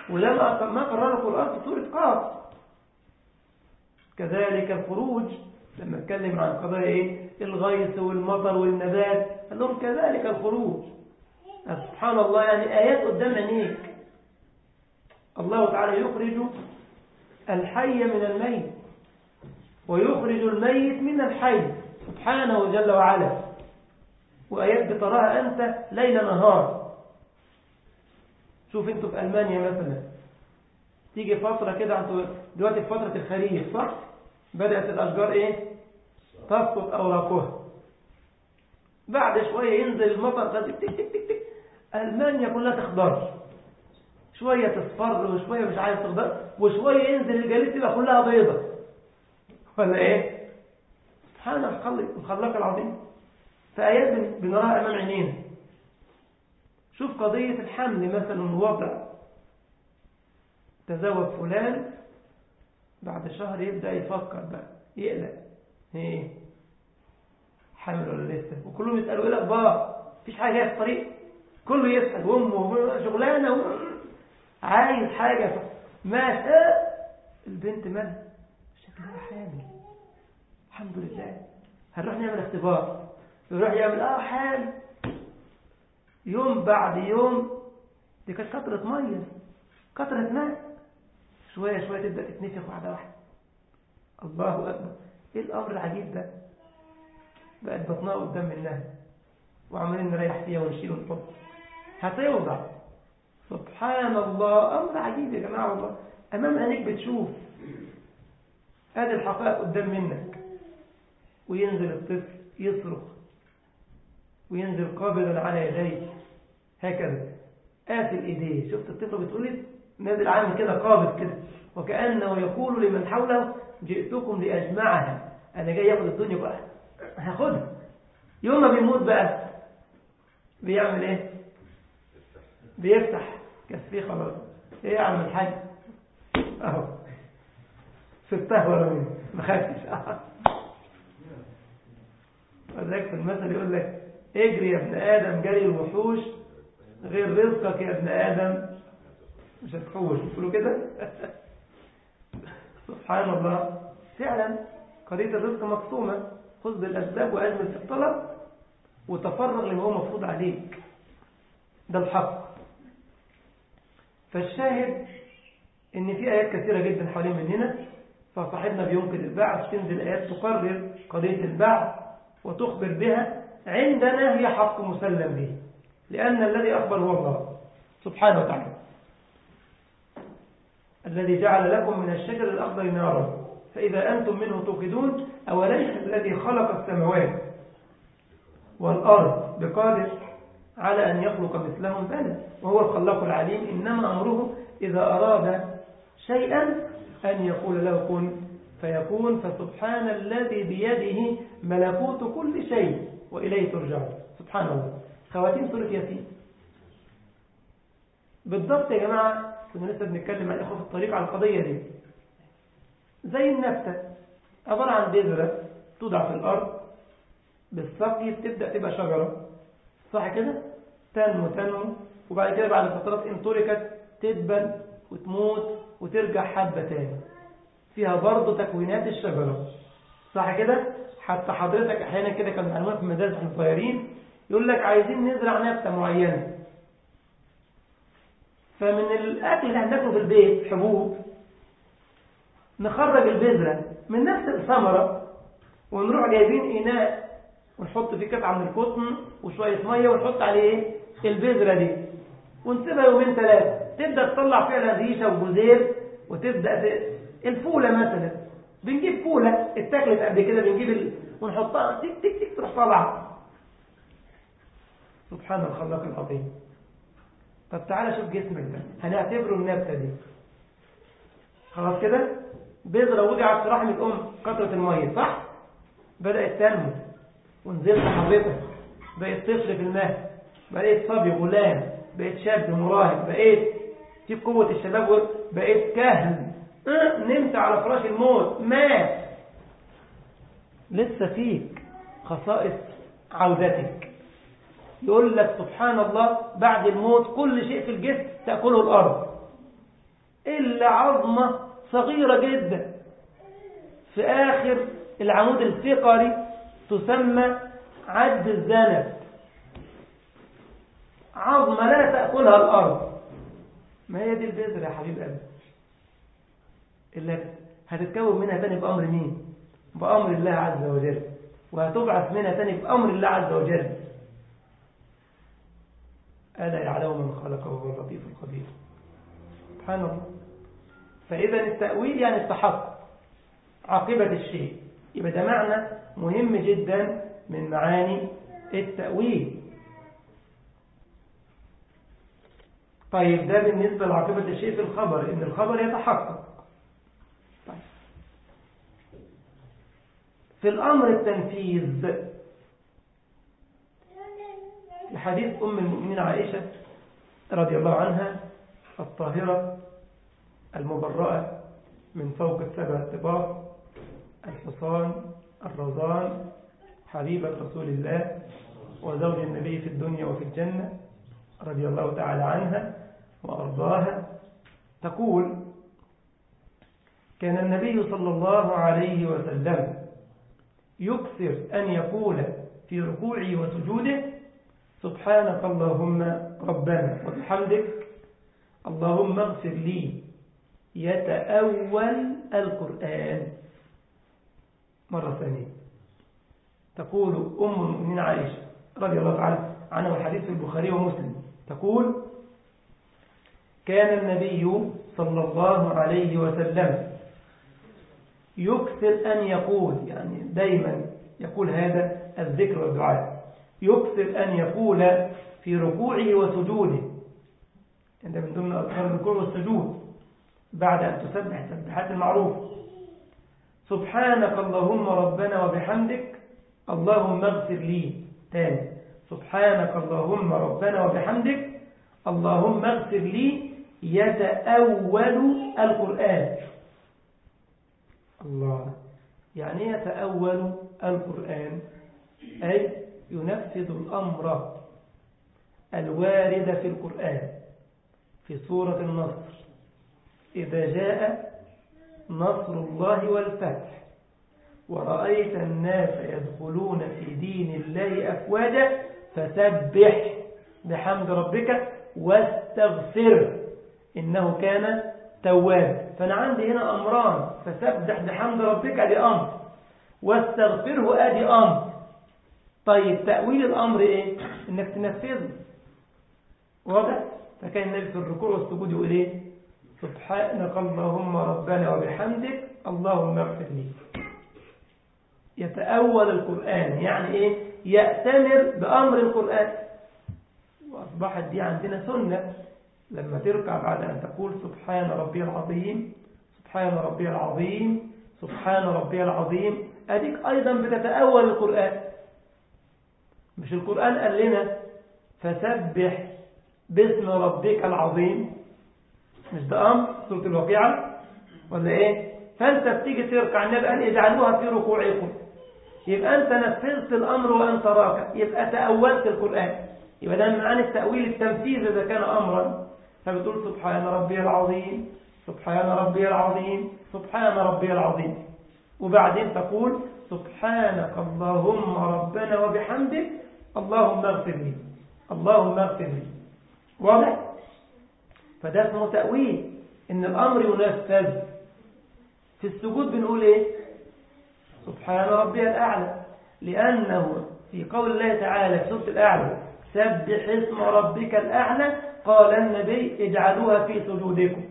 ولما ما قرر القرآن في سورة قاف كذلك الخروج لما اتكلم عن قضايا ايه الغيث والمطر والنبات قال لهم كذلك الخروج سبحان الله يعني آيات قدام عينيك الله تعالى يخرج الحي من الميت ويخرج الميت من الحي سبحانه جل وعلا وآيات بتراها أنت ليل نهار شوف انتوا في ألمانيا مثلا تيجي فترة كده انتوا دلوقتي في فترة الخريف صح؟ بدأت الأشجار ايه؟ تسقط أوراقها بعد شوية ينزل المطر تك تك تك تك ألمانيا كلها تخضر شوية تصفر وشوية مش عايز تخضر وشوية ينزل الجليد تبقى كلها بيضة ولا ايه؟ سبحان الخلق الخلاق العظيم فآيات بنراها أمام عينينا شوف قضية الحمل مثلا الوضع تزوج فلان بعد شهر يبدأ يفكر بقى يقلق ايه حامل ولا لسه وكلهم يسألوا ايه الأخبار مفيش حاجة جاية في الطريق كله يسأل وامه شغلانة و... عايز حاجة ماشي البنت مالها شكلها حامل الحمد لله هنروح نعمل اختبار يروح يعمل اه حامل يوم بعد يوم دي كانت قطرة مية قطرة ماء شوية شوية تبدأ تتنفخ واحدة واحدة الله أكبر إيه الأمر العجيب ده بقت بطنها قدام منها وعمالين نريح فيها ونشيل ونحط هتوضع سبحان الله أمر عجيب يا جماعة والله أمام عينيك بتشوف هذه الحقائق قدام منك وينزل الطفل يصرخ وينزل قابلا على يديه هكذا قافل ايديه شفت الطفل بتقول نازل عامل كده قابض كده وكأنه يقول لمن حوله جئتكم لأجمعها أنا جاي ياخد الدنيا بقى هاخدها يوم ما بيموت بقى بيعمل ايه بيفتح كسفيه خلاص ايه يا عم الحاج اهو سبتها ورا مني ما خدتش وذلك في المثل يقول لك اجري يا ابن آدم جري الوحوش غير رزقك يا ابن آدم مش هتحوش تقولوا كده سبحان الله فعلا قضية الرزق مقسومة خذ بالأسباب وأجمل في الطلب وتفرغ لما هو مفروض عليك ده الحق فالشاهد ان في آيات كثيرة جدا حوالين مننا فصاحبنا بينقذ البعث تنزل آيات تقرر قضية البعث وتخبر بها عندنا هي حق مسلم به لأن الذي أخبر هو الله سبحانه وتعالى الذي جعل لكم من الشجر الأخضر نارا فإذا أنتم منه توقدون أوليس الذي خلق السماوات والأرض بقادر على أن يخلق مثلهم بلى وهو الخلاق العليم إنما أمره إذا أراد شيئا أن يقول له كن فيكون فسبحان الذي بيده ملكوت كل شيء وإليه ترجعون سبحان الله خواتيم سورة ياسين بالضبط يا جماعة كنا لسه بنتكلم عن إخوة في الطريق على القضية دي زي النبتة عبارة عن بذرة توضع في الأرض بالسقي تبدأ تبقى شجرة صح كده تنمو تنمو وبعد كده بعد فترات إن تركت تدبل وتموت وترجع حبة تاني فيها برضه تكوينات الشجرة صح كده حتى حضرتك أحيانا كده كان معلومات في المدارس احنا صغيرين يقول لك عايزين نزرع نبتة معينة فمن الأكل اللي هناكله في البيت حبوب نخرج البذرة من نفس الثمرة ونروح جايبين إناء ونحط فيه قطعة من القطن وشوية مية ونحط عليه البذرة دي ونسيبها يومين ثلاثة تبدأ تطلع فعلا ريشة وجزير وتبدأ ت... الفولة مثلا بنجيب فولة اتاكلت قبل كده بنجيب ال... ونحطها تك تك تك تروح طالعة سبحان الخلاق العظيم طب تعالى شوف جسمك ده هنعتبره النبتة دي خلاص كده بذرة وضعت في رحم الأم قطرة المية صح بدأت تنمو ونزلت حضرتك بقيت طفل في الماء بقيت صبي غلام بقيت شاب مراهق بقيت في قوة الشباب بقيت كهل أه نمت على فراش الموت مات لسه فيك خصائص عودتك يقول لك سبحان الله بعد الموت كل شيء في الجسم تأكله الأرض إلا عظمة صغيرة جدا في آخر العمود الفقري تسمى عد الذنب عظمة لا تأكلها الأرض ما هي دي البذرة يا حبيب قلبي اللي هتتكون منها تاني بأمر مين بأمر الله عز وجل وهتبعث منها تاني بأمر الله عز وجل ألا يعلم من خلقه وهو اللطيف الخبير سبحان الله فإذا التأويل يعني التحقق عاقبة الشيء يبقى ده معنى مهم جدا من معاني التأويل طيب ده بالنسبة لعاقبة الشيء في الخبر إن الخبر يتحقق طيب. في الأمر التنفيذ لحديث أم المؤمنين عائشة رضي الله عنها الطاهرة المبرأة من فوق السبع الطباق الحصان الرزان حبيبة رسول الله وزوج النبي في الدنيا وفي الجنة رضي الله تعالى عنها وأرضاها تقول كان النبي صلى الله عليه وسلم يكثر أن يقول في ركوعه وسجوده سبحانك اللهم ربنا وبحمدك اللهم اغفر لي يتأول القرآن مرة ثانية تقول أم المؤمنين عائشة رضي الله تعالى عنها والحديث في البخاري ومسلم تقول كان النبي صلى الله عليه وسلم يكثر أن يقول يعني دايما يقول هذا الذكر والدعاء يكثر أن يقول في ركوعه وسجوده عند من ضمن أذكار الركوع والسجود بعد أن تسبح التسبيحات المعروفة سبحانك اللهم ربنا وبحمدك اللهم اغفر لي تاني سبحانك اللهم ربنا وبحمدك اللهم اغفر لي يتأول القرآن الله يعني يتأول القرآن أي ينفذ الأمر الوارد في القرآن في سورة النصر إذا جاء نصر الله والفتح ورأيت الناس يدخلون في دين الله أفواجا فسبح بحمد ربك واستغفر إنه كان تواب فأنا عندي هنا أمران فسبح بحمد ربك أدي أمر واستغفره أدي أمر طيب تأويل الأمر إيه إنك تنفذه واضح فكان النبي في الركوع والسجود يقول إيه سبحانك اللهم ربنا وبحمدك اللهم اغفر لي يتأول القرآن يعني إيه يأتمر بأمر القرآن وأصبحت دي عندنا سنة لما تركع بعد أن تقول سبحان ربي العظيم سبحان ربي العظيم سبحان ربي العظيم أديك أيضا بتتأول القرآن مش القرآن قال لنا فسبح باسم ربك العظيم مش ده أمر سورة الواقعة ولا إيه فأنت بتيجي تركع النبي قال اجعلوها في ركوعكم يبقى أنت نفذت الأمر وأنت راكع يبقى تأولت القرآن يبقى ده من عن التأويل التنفيذ إذا كان أمرا فبتقول سبحان ربي العظيم سبحان ربي العظيم سبحان ربي العظيم وبعدين تقول سبحانك اللهم ربنا وبحمدك اللهم اغفر لي اللهم اغفر لي واضح فده اسمه تأويل إن الأمر ينفذ في السجود بنقول إيه سبحان ربي الأعلى لأنه في قول الله تعالى في سورة الأعلى سبح اسم ربك الأعلى قال النبي اجعلوها في سجودكم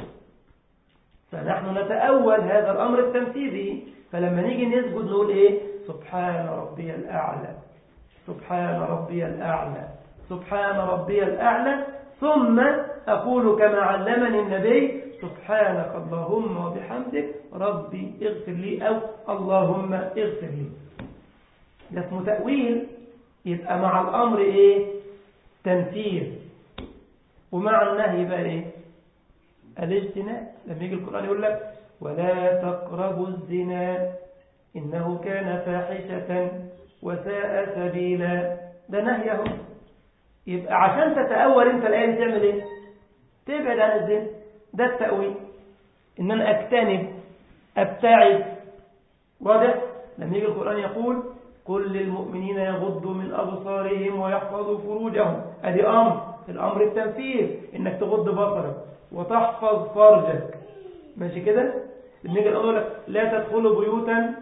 فنحن نتأول هذا الأمر التنفيذي فلما نيجي نسجد نقول إيه سبحان ربي الأعلى سبحان ربي الأعلى سبحان ربي الأعلى ثم أقول كما علمني النبي سبحانك اللهم وبحمدك ربي اغفر لي أو اللهم اغفر لي ده اسمه تأويل يبقى مع الأمر إيه تنفيذ ومع النهي بقى إيه الاجتناب لما يجي القرآن يقول لك ولا تقربوا الزنا إنه كان فاحشة وساء سبيلا ده نهي اهو يبقى عشان تتأول انت الآية دي تعمل ايه تبعد عن الزنا ده التأويل ان انا اجتنب ابتعد واضح لما يجي القرآن يقول قل للمؤمنين يغضوا من أبصارهم ويحفظوا فروجهم أدي أمر الأمر التنفيذ إنك تغض بصرك وتحفظ فرجك ماشي كده نيجي نقول لك لا تدخلوا بيوتا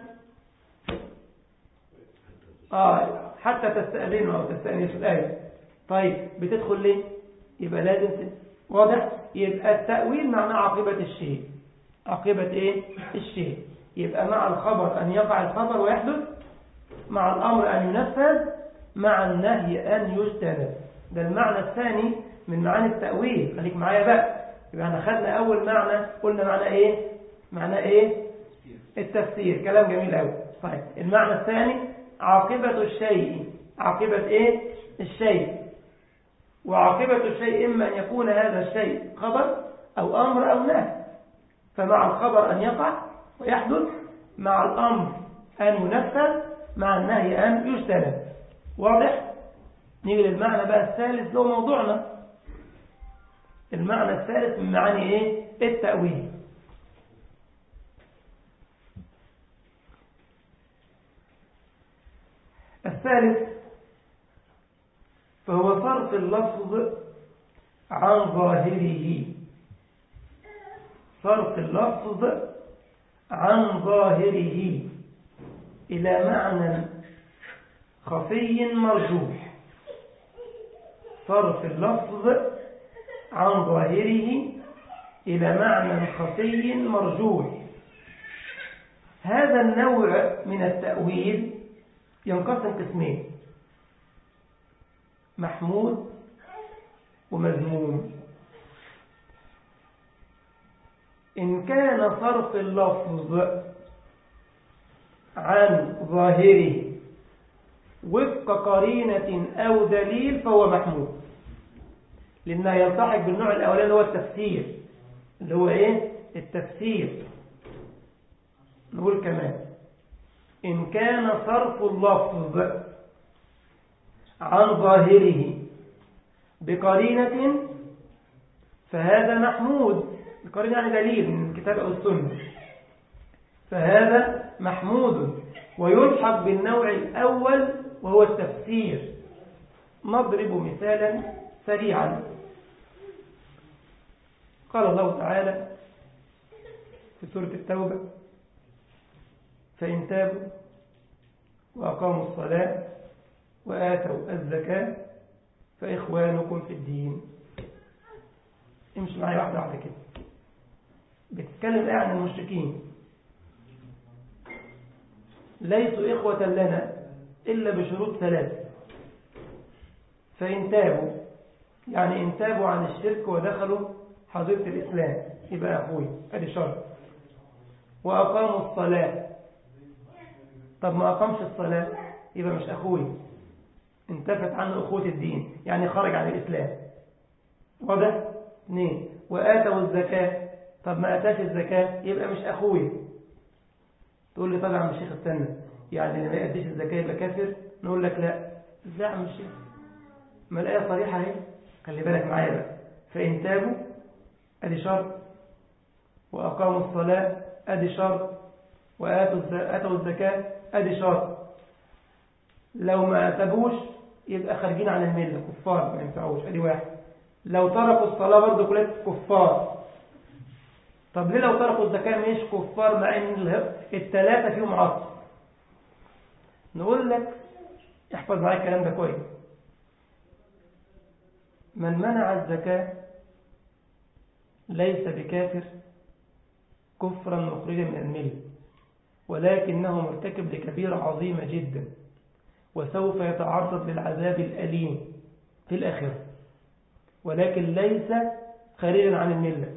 آه حتى تستأذنوا أو تستأنسوا الآية طيب بتدخل ليه يبقى لازم ت- واضح يبقى التأويل معناه عاقبة الشيء عاقبة ايه الشيء يبقى مع الخبر أن يقع الخبر ويحدث مع الأمر أن ينفذ مع النهي أن يجتنب ده المعنى الثاني من معاني التأويل خليك معايا بقى يبقى احنا خدنا أول معنى قلنا معنى إيه معنى إيه التفسير كلام جميل أوي طيب المعنى الثاني عاقبة الشيء عاقبة إيه الشيء وعاقبة الشيء إما أن يكون هذا الشيء خبر أو أمر أو نهي فمع الخبر أن يقع ويحدث مع الأمر أن ينفذ مع النهي أن يجتنب واضح؟ نيجي للمعنى بقى الثالث له موضوعنا المعنى الثالث من معاني إيه؟ التأويل الثالث فهو صرف اللفظ عن ظاهره صرف اللفظ عن ظاهره إلى معنى خفي مرجوح صرف اللفظ عن ظاهره إلى معنى خفي مرجوح هذا النوع من التأويل ينقسم قسمين محمود ومذموم إن كان صرف اللفظ عن ظاهره وفق قرينة أو دليل فهو محمود لأنه يلتحق بالنوع الأولاني اللي هو التفسير اللي هو إيه؟ التفسير نقول كمان إن كان صرف اللفظ عن ظاهره بقرينة فهذا محمود القرينة يعني دليل من الكتاب أو السنة فهذا محمود ويلحق بالنوع الأول وهو التفسير نضرب مثالا سريعا قال الله تعالى في سورة التوبة فإن تابوا وأقاموا الصلاة وآتوا الزكاة فإخوانكم في الدين امشي معايا واحدة على كده بتتكلم ايه عن المشركين ليسوا إخوة لنا إلا بشروط ثلاث فإن تابوا يعني إن تابوا عن الشرك ودخلوا حضيرة الإسلام يبقى أخوي هذه شرط وأقاموا الصلاة طب ما أقامش الصلاة يبقى مش أخوي انتفت عنه أخوة الدين يعني خرج عن الإسلام واضح؟ اثنين وآتوا الزكاة طب ما أتاش الزكاة يبقى مش أخوي تقول لي طبعا عم الشيخ استنى يعني اللي ما يأديش الزكاة يبقى كافر نقول لك لا لا عم الشيخ ما الآية صريحة اهي خلي بالك معايا بقى فإن تابوا أدي شرط وأقاموا الصلاة أدي شرط وآتوا الزكاة أدي شرط لو ما تابوش يبقى خارجين عن الملة كفار ما ينفعوش أدي واحد لو تركوا الصلاة برضه كلها كفار طب ليه لو تركوا الزكاة مش كفار مع ان الثلاثة فيهم عصر نقول لك احفظ معايا الكلام ده كويس من منع الزكاة ليس بكافر كفرا مخرجا من الملة ولكنه مرتكب لكبيرة عظيمة جدا وسوف يتعرض للعذاب الأليم في الآخرة ولكن ليس خارجا عن الملة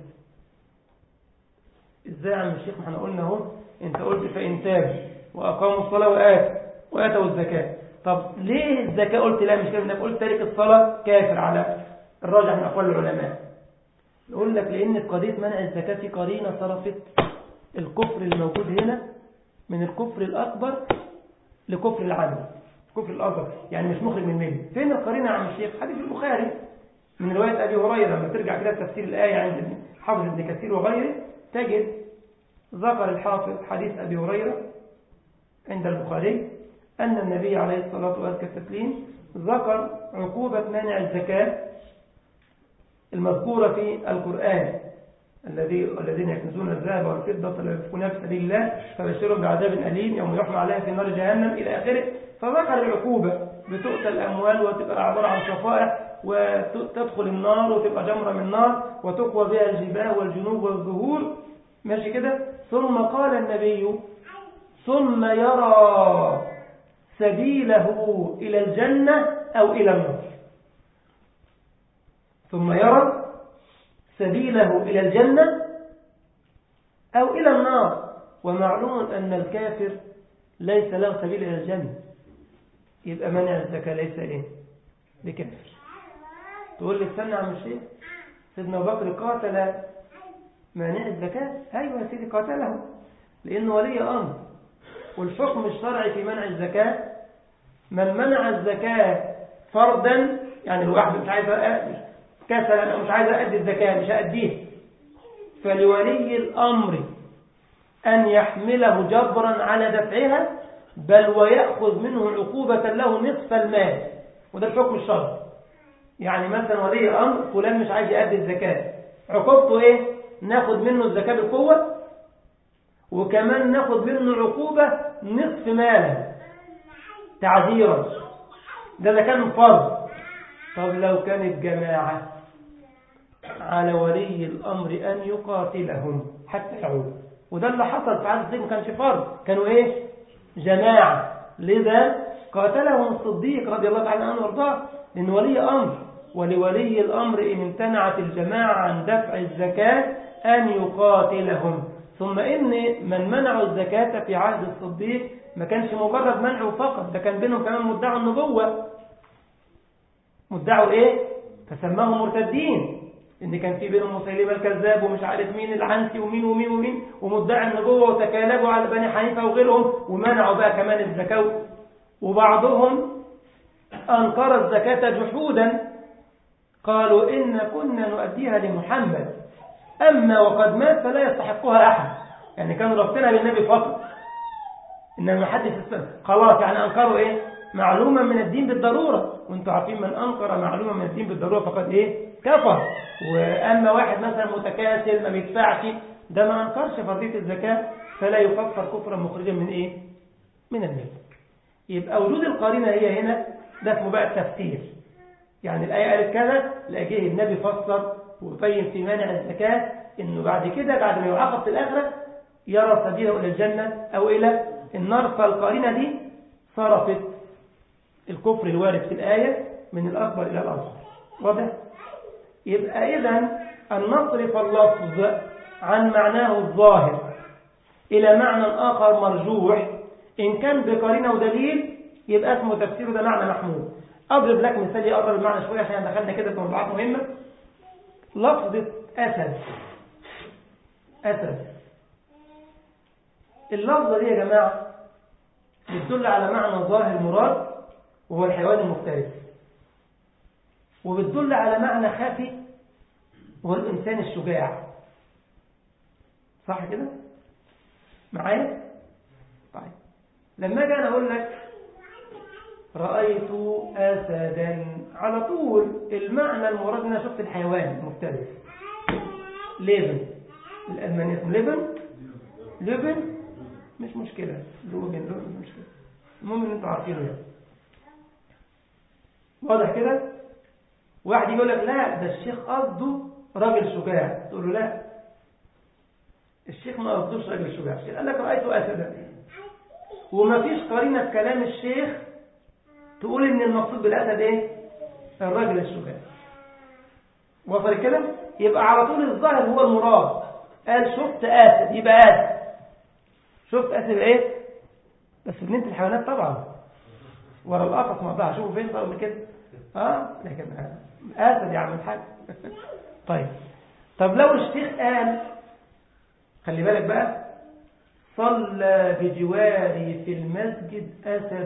ازاي يا عم الشيخ ما احنا قلنا اهو انت قلت فإن تاب وأقاموا الصلاة وآت وآتوا الزكاة طب ليه الزكاة قلت لا مش كده انك قلت تارك الصلاة كافر على الراجح من أقوال العلماء نقول لك لأن قضية منع الزكاة في قرينة صرفت الكفر الموجود هنا من الكفر الأكبر لكفر العدل كفر الأكبر يعني مش مخرج من المله فين القرينة يا عم الشيخ حديث البخاري من رواية أبي هريرة لما ترجع كده تفسير الآية عند حافظ ابن كثير وغيره تجد ذكر الحافظ حديث أبي هريرة عند البخاري أن النبي عليه الصلاة والتسليم ذكر عقوبة مانع الزكاة المذكورة في القرآن الذي الذين يكنزون الذهب والفضة لا ينفقونها في سبيل الله فبشرهم بعذاب أليم يوم يحمى عليها في نار جهنم إلى آخره فذكر العقوبة بتؤتى الأموال وتبقى عبارة عن صفائح وتدخل النار وتبقى جمرة من نار وتقوى بها الجباه والجنوب والظهور ماشي كده ثم قال النبي ثم يرى سبيله إلى الجنة أو إلى النار ثم يرى سبيله إلى الجنة أو إلى النار ومعلوم أن الكافر ليس له سبيل إلى الجنة يبقى منع الزكاة ليس إيه بكافر تقول لي استنى عم الشيخ سيدنا بكر قاتل مانع الزكاة أيوة يا سيدي قاتله لأنه ولي أمر والحكم الشرعي في منع الزكاة من منع الزكاة فردا يعني الواحد مش عايز كسلا أو مش عايز أدي الزكاة مش هأديها فلولي الأمر أن يحمله جبرا على دفعها بل ويأخذ منه عقوبة له نصف المال وده الحكم الشرعي يعني مثلا ولي أمر فلان مش عايز يأدي الزكاة عقوبته إيه؟ ناخد منه الزكاة بالقوة وكمان ناخد منه عقوبة نصف ماله تعذيرا ده إذا كان فرض طب لو كانت جماعة على ولي الأمر أن يقاتلهم حتى يعود وده اللي حصل في عهد الصديق ما كانش فرض كانوا إيه جماعة لذا قاتلهم الصديق رضي الله تعالى عنه وارضاه لأن ولي أمر ولولي الأمر إن امتنعت الجماعة عن دفع الزكاة أن يقاتلهم ثم إن من منعوا الزكاة في عهد الصديق ما كانش مجرد منعه فقط ده كان بينهم كمان مدعوا النبوة مدعوا إيه؟ فسماهم مرتدين إن كان في بينهم مسيلمة الكذاب ومش عارف مين العنسي ومين ومين ومين ومدعي النبوة وتكالبوا على بني حنيفة وغيرهم ومنعوا بقى كمان الزكاة وبعضهم أنكر الزكاة جحودا قالوا إن كنا نؤديها لمحمد أما وقد مات فلا يستحقها أحد يعني كانوا ربطنا بالنبي فقط إنما ما حدش خلاص يعني أنكروا إيه معلومة من الدين بالضرورة وانتوا عارفين من أنكر معلومة من الدين بالضرورة فقد إيه كفر وأما واحد مثلا متكاسل ما بيدفعش ده ما أنكرش فرضية الزكاة فلا يكفر كفرا مخرجا من إيه من الملك يبقى وجود القارنة هي هنا ده اسمه بقى التفسير يعني الآية قالت كذا لأجيه النبي فسر وبين في مانع الزكاة إنه بعد كده بعد ما يعاقب في الآخرة يرى سبيله إلى الجنة أو إلى النار فالقارنة دي صرفت الكفر الوارد في الآية من الأكبر إلى الأصغر واضح؟ يبقى إذا أن نصرف اللفظ عن معناه الظاهر إلى معنى آخر مرجوح إن كان بقرينة ودليل يبقى اسمه تفسيره ده معنى محمود أضرب لك مثال يقرب المعنى شوية عشان دخلنا كده في موضوعات مهمة لفظة أسد أسد اللفظة دي يا جماعة بتدل على معنى ظاهر مراد وهو الحيوان المفترس وبتدل على معنى خفي وهو الإنسان الشجاع صح كده؟ معايا؟ طيب لما اجي انا اقول لك رأيت أسدا على طول المعنى المراد ان انا شفت الحيوان المفترس ليفن الألماني اسمه ليفن ليفن مش مشكلة لوبن لوبن مش مشكلة المهم ان انتوا عارفينه يعني واضح كده واحد يقول لك لا ده الشيخ قصده راجل شجاع تقول له لا الشيخ ما قصدوش راجل شجاع الشيخ قال لك رأيت أسدا وما فيش قرينة في كلام الشيخ تقول ان المقصود بالأسد ايه الراجل الشجاع وصل كده يبقى على طول الظاهر هو المراد قال شفت أسد يبقى أسد شفت أسد ايه بس بنت الحيوانات طبعا ورا القفص مقطع شوفوا فين بقى كده اه لكن أسد يا عم الحاج طيب طب لو الشيخ قال خلي بالك بقى صلى بجواري في المسجد أسد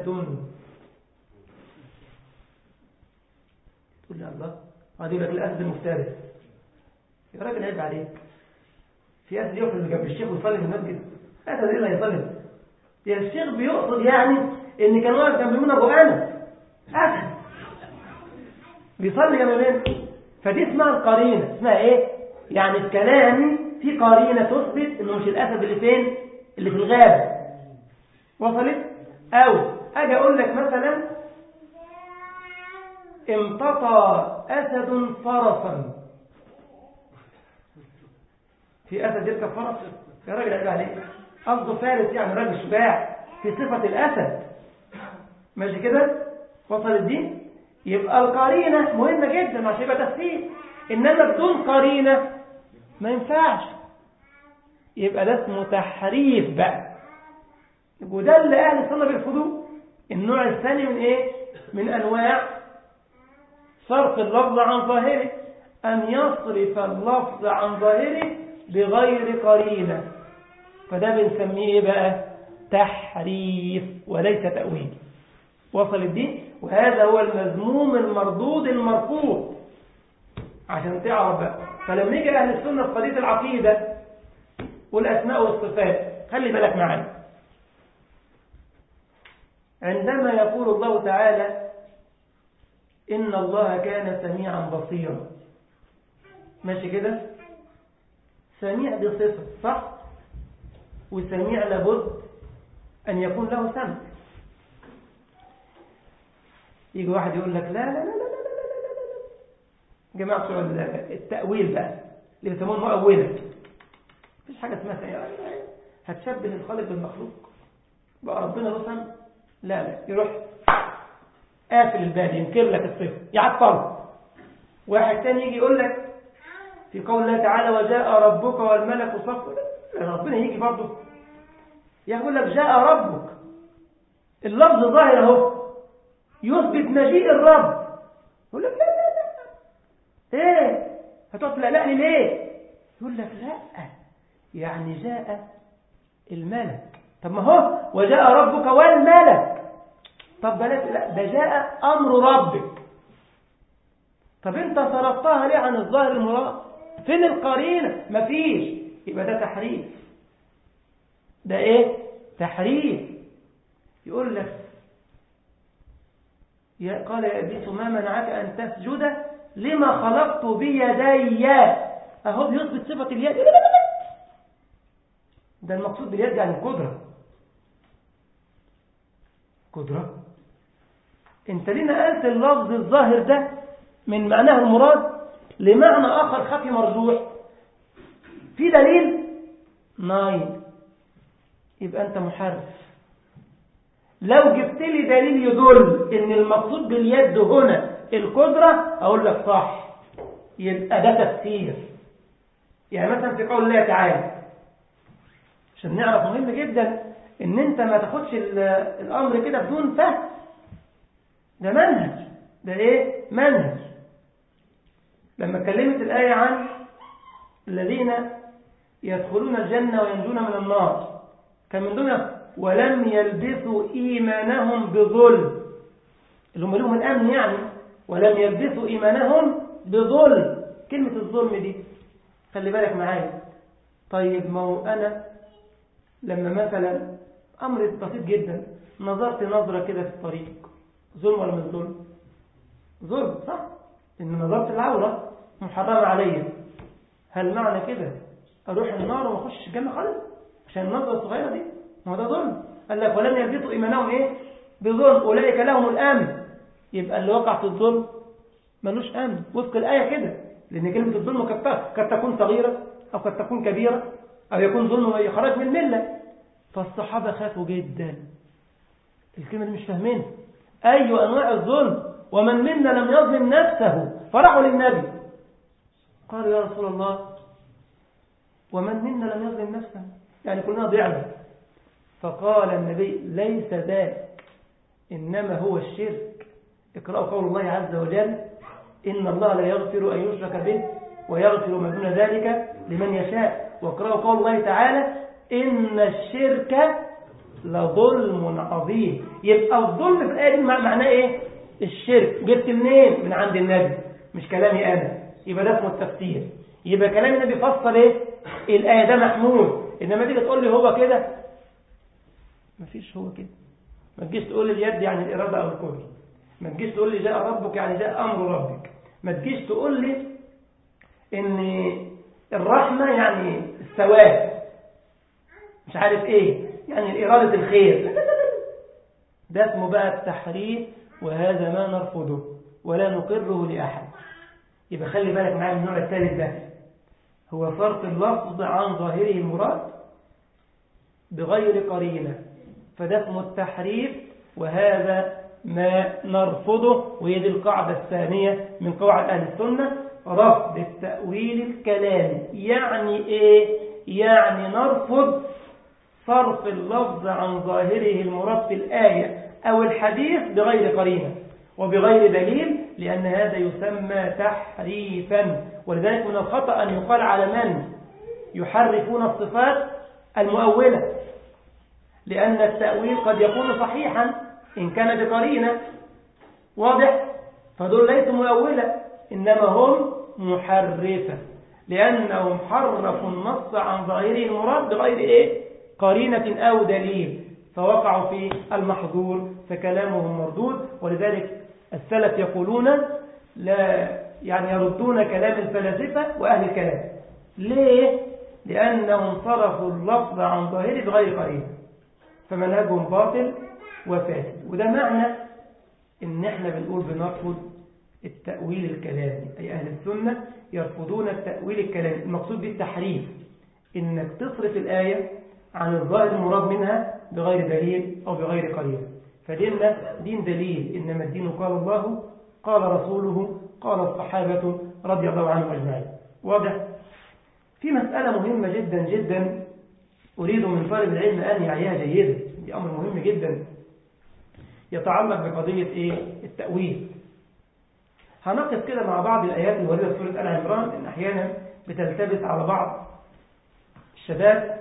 تقول لي الله هذا يقول لك الأسد المفترس يا راجل عيب عليك في أسد يخرج جنب الشيخ ويصلي في المسجد أسد إيه اللي هيصلي يا الشيخ بيقصد يعني ان كان واقف جنب منى ابو انس اسد بيصلي جنب منى فدي اسمها القرينه اسمها ايه يعني الكلام في قرينه تثبت انه مش الاسد اللي فين اللي في الغابه وصلت او اجي اقول لك مثلا امتطى اسد فرسا في اسد يركب فرس يا راجل عيب عليك قصده فارس يعني راجل شجاع في صفه الاسد ماشي كده وصلت دي يبقى القرينه مهمه جدا عشان يبقى تفسير انما بدون قرينه ما ينفعش يبقى ده اسمه تحريف بقى وده اللي اهل السنه بيرفضوه النوع الثاني من ايه من انواع صرف اللفظ عن ظاهره ان يصرف اللفظ عن ظاهره بغير قرينه فده بنسميه ايه بقى تحريف وليس تاويل وصلت دي وهذا هو المذموم المردود المرفوض عشان تعرف بقى فلما يجي اهل السنه في قضيه العقيده والاسماء والصفات خلي بالك معايا عندما يقول الله تعالى إن الله كان سميعا بصيرا ماشي كده سميع دي صفة صح وسميع لابد أن يكون له سمع يجي واحد يقول لك لا لا لا لا لا لا لا لا جماعة بتوع التأويل بقى اللي بيسموه مؤولة مفيش حاجة اسمها سميع هتشبه الخالق بالمخلوق بقى ربنا له سمع لا لا يروح قافل الباب ينكر لك الصفة يعطل واحد تاني يجي يقول لك في قول الله تعالى وجاء ربك والملك صفا لا ربنا يجي برضه يقول لك جاء ربك اللفظ ظاهر اهو يثبت مجيء الرب يقول لك لا لا لا ايه هتقعد تلقلقني ليه يقول لك لا يعني جاء الملك طب ما هو وجاء ربك والملك طب بلاش لا ده جاء امر ربك طب انت صرفتها ليه عن الظاهر المراد فين القرينه مفيش يبقى ده تحريف ده ايه تحريف يقول لك يا قال يا ابليس ما منعك ان تسجد لما خلقت بيدي اهو بيثبت صفه اليد ده المقصود باليد يعني القدره قدرة انت ليه نقلت اللفظ الظاهر ده من معناه المراد لمعنى آخر خفي مرجوح في دليل نايل يبقى أنت محرف لو جبت لي دليل يدل ان المقصود باليد هنا القدرة اقول لك صح يبقى ده تفسير يعني مثلا في قول الله تعالى عشان نعرف مهم جدا ان انت ما تاخدش الامر كده بدون فهم ده منهج ده ايه منهج لما اتكلمت الايه عن الذين يدخلون الجنه وينجون من النار كان من دون ولم يلبسوا ايمانهم بظلم اللي هم لهم الامن يعني ولم يلبسوا ايمانهم بظلم كلمه الظلم دي خلي بالك معايا طيب ما هو انا لما مثلا أمر بسيط جدا نظرت نظرة كده في الطريق ظلم ولا مش ظلم ظلم صح إن نظرت العورة محرمة عليا هل معنى كده أروح النار وما أخش الجنة خالص عشان النظرة الصغيرة دي ما هو ده ظلم قال لك ولم يلبسوا إيمانهم إيه بظلم أولئك لهم الأمن يبقى اللي وقع في الظلم ملوش أمن وفق الآية كده لأن كلمة الظلم قد تكون صغيرة أو قد تكون كبيرة أو يكون ظلم يخرج من الملة فالصحابة خافوا جدا الكلمة دي مش فاهمين أي أنواع الظلم ومن منا لم يظلم نفسه فرحوا للنبي قالوا يا رسول الله ومن منا لم يظلم نفسه يعني كلنا ضعنا فقال النبي ليس ذاك إنما هو الشرك اقرأوا قول الله عز وجل إن الله لا يغفر أن يشرك به ويغفر ما دون ذلك لمن يشاء واقرأوا قول الله تعالى إن الشرك لظلم عظيم يبقى الظلم في الآية دي معناه إيه الشرك جبت منين من عند النبي مش كلامي أنا يبقى ده اسمه التفسير يبقى كلام النبي فصل إيه الآية ده محمود إنما تيجي تقول لي هو كده مفيش هو كده ما تجيش تقول لي اليد يعني الإرادة أو القدرة ما تجيش تقول لي جاء ربك يعني جاء أمر ربك ما تجيش تقول لي إن الرحمة يعني الثواب مش عارف إيه يعني إرادة الخير لا لا لا لا. ده اسمه بقى التحريف وهذا ما نرفضه ولا نقره لأحد يبقى خلي بالك معايا من النوع الثالث ده هو صرف اللفظ عن ظاهره المراد بغير قرينة فده اسمه التحريف وهذا ما نرفضه وهي دي القاعدة الثانية من قواعد أهل السنة رفض التأويل الكلامي يعني إيه؟ يعني نرفض صرف اللفظ عن ظاهره المراد في الآية أو الحديث بغير قرينة وبغير دليل لأن هذا يسمى تحريفا ولذلك من الخطأ أن يقال على من يحرفون الصفات المؤولة لأن التأويل قد يكون صحيحا إن كان بقرينة واضح فدول ليسوا مؤولة إنما هم محرفة لأنهم حرفوا النص عن ظاهره المراد بغير إيه؟ قرينة أو دليل فوقعوا في المحظور فكلامهم مردود ولذلك السلف يقولون لا يعني يردون كلام الفلاسفة وأهل الكلام ليه؟ لأنهم صرفوا اللفظ عن ظاهره بغير قرينة فمنهجهم باطل وفاسد وده معنى ان احنا بنقول بنرفض التأويل الكلامي أي أهل السنة يرفضون التأويل الكلامي المقصود بالتحريف إنك تصرف الآية عن الظاهر المراد منها بغير دليل أو بغير قرينة فديننا دين دليل إنما الدين قال الله قال رسوله قال الصحابة رضي الله عنهم أجمعين واضح في مسألة مهمة جدا جدا أريد من طالب العلم أن يعيها جيدا دي أمر مهم جدا يتعلق بقضية إيه؟ التأويل هنقف كده مع بعض الآيات الواردة في سورة آل عمران إن أحيانا بتلتبس على بعض الشباب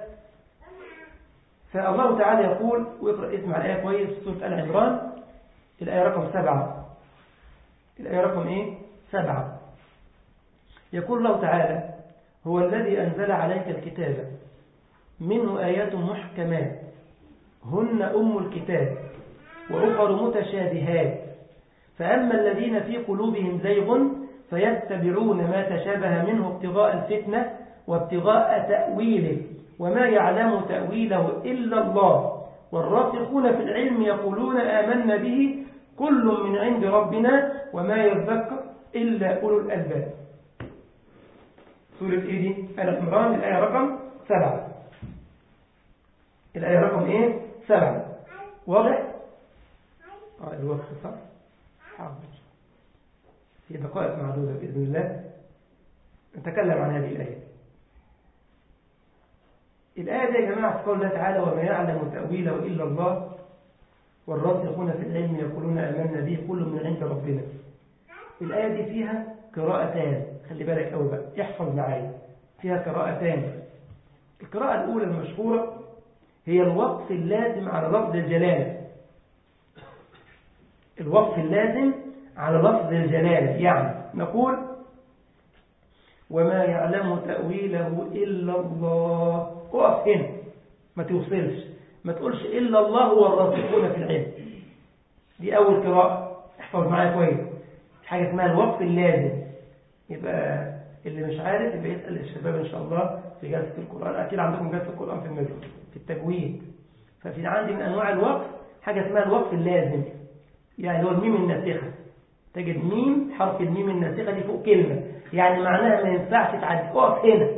فالله تعالى يقول واقرأ اسمع الآية كويس في سورة آل عمران الآية رقم سبعة الآية رقم إيه؟ سبعة يقول الله تعالى هو الذي أنزل عليك الكتاب منه آيات محكمات هن أم الكتاب وأخر متشابهات فأما الذين في قلوبهم زيغ فيتبعون ما تشابه منه ابتغاء الفتنة وابتغاء تأويله وما يعلم تأويله إلا الله والراسخون في العلم يقولون آمنا به كل من عند ربنا وما يذكر إلا أولو الألباب سورة إيه دي؟ آل عمران الآية رقم سبعة الآية رقم إيه؟ سبعة واضح؟ آه الوقت صح؟ حاضر في دقائق معدودة بإذن الله نتكلم عن هذه الآية الآية دي يا جماعة قول الله تعالى وما يعلم تأويله إلا الله والراسخون في العلم يقولون آمنا به كل من عند ربنا الآية دي فيها قراءتان خلي بالك أول بقى احفظ معايا فيها قراءتان القراءة الأولى المشهورة هي الوقف اللازم على لفظ الجلالة الوقف اللازم على لفظ الجلالة يعني نقول وما يعلم تأويله إلا الله اقف هنا ما توصلش ما تقولش إلا الله والراسخون في العلم دي أول قراءة احفظ معايا كويس حاجة اسمها الوقف اللازم يبقى اللي مش عارف يبقى يسأل الشباب إن شاء الله في جلسة القرآن أكيد عندكم جلسة القرآن في المسجد في التجويد ففي عندي من أنواع الوقف حاجة اسمها الوقف اللازم يعني هو الميم الناسخة تجد ميم حرف الميم الناسخة دي فوق كلمة يعني معناها ما ينفعش تعدي اقف هنا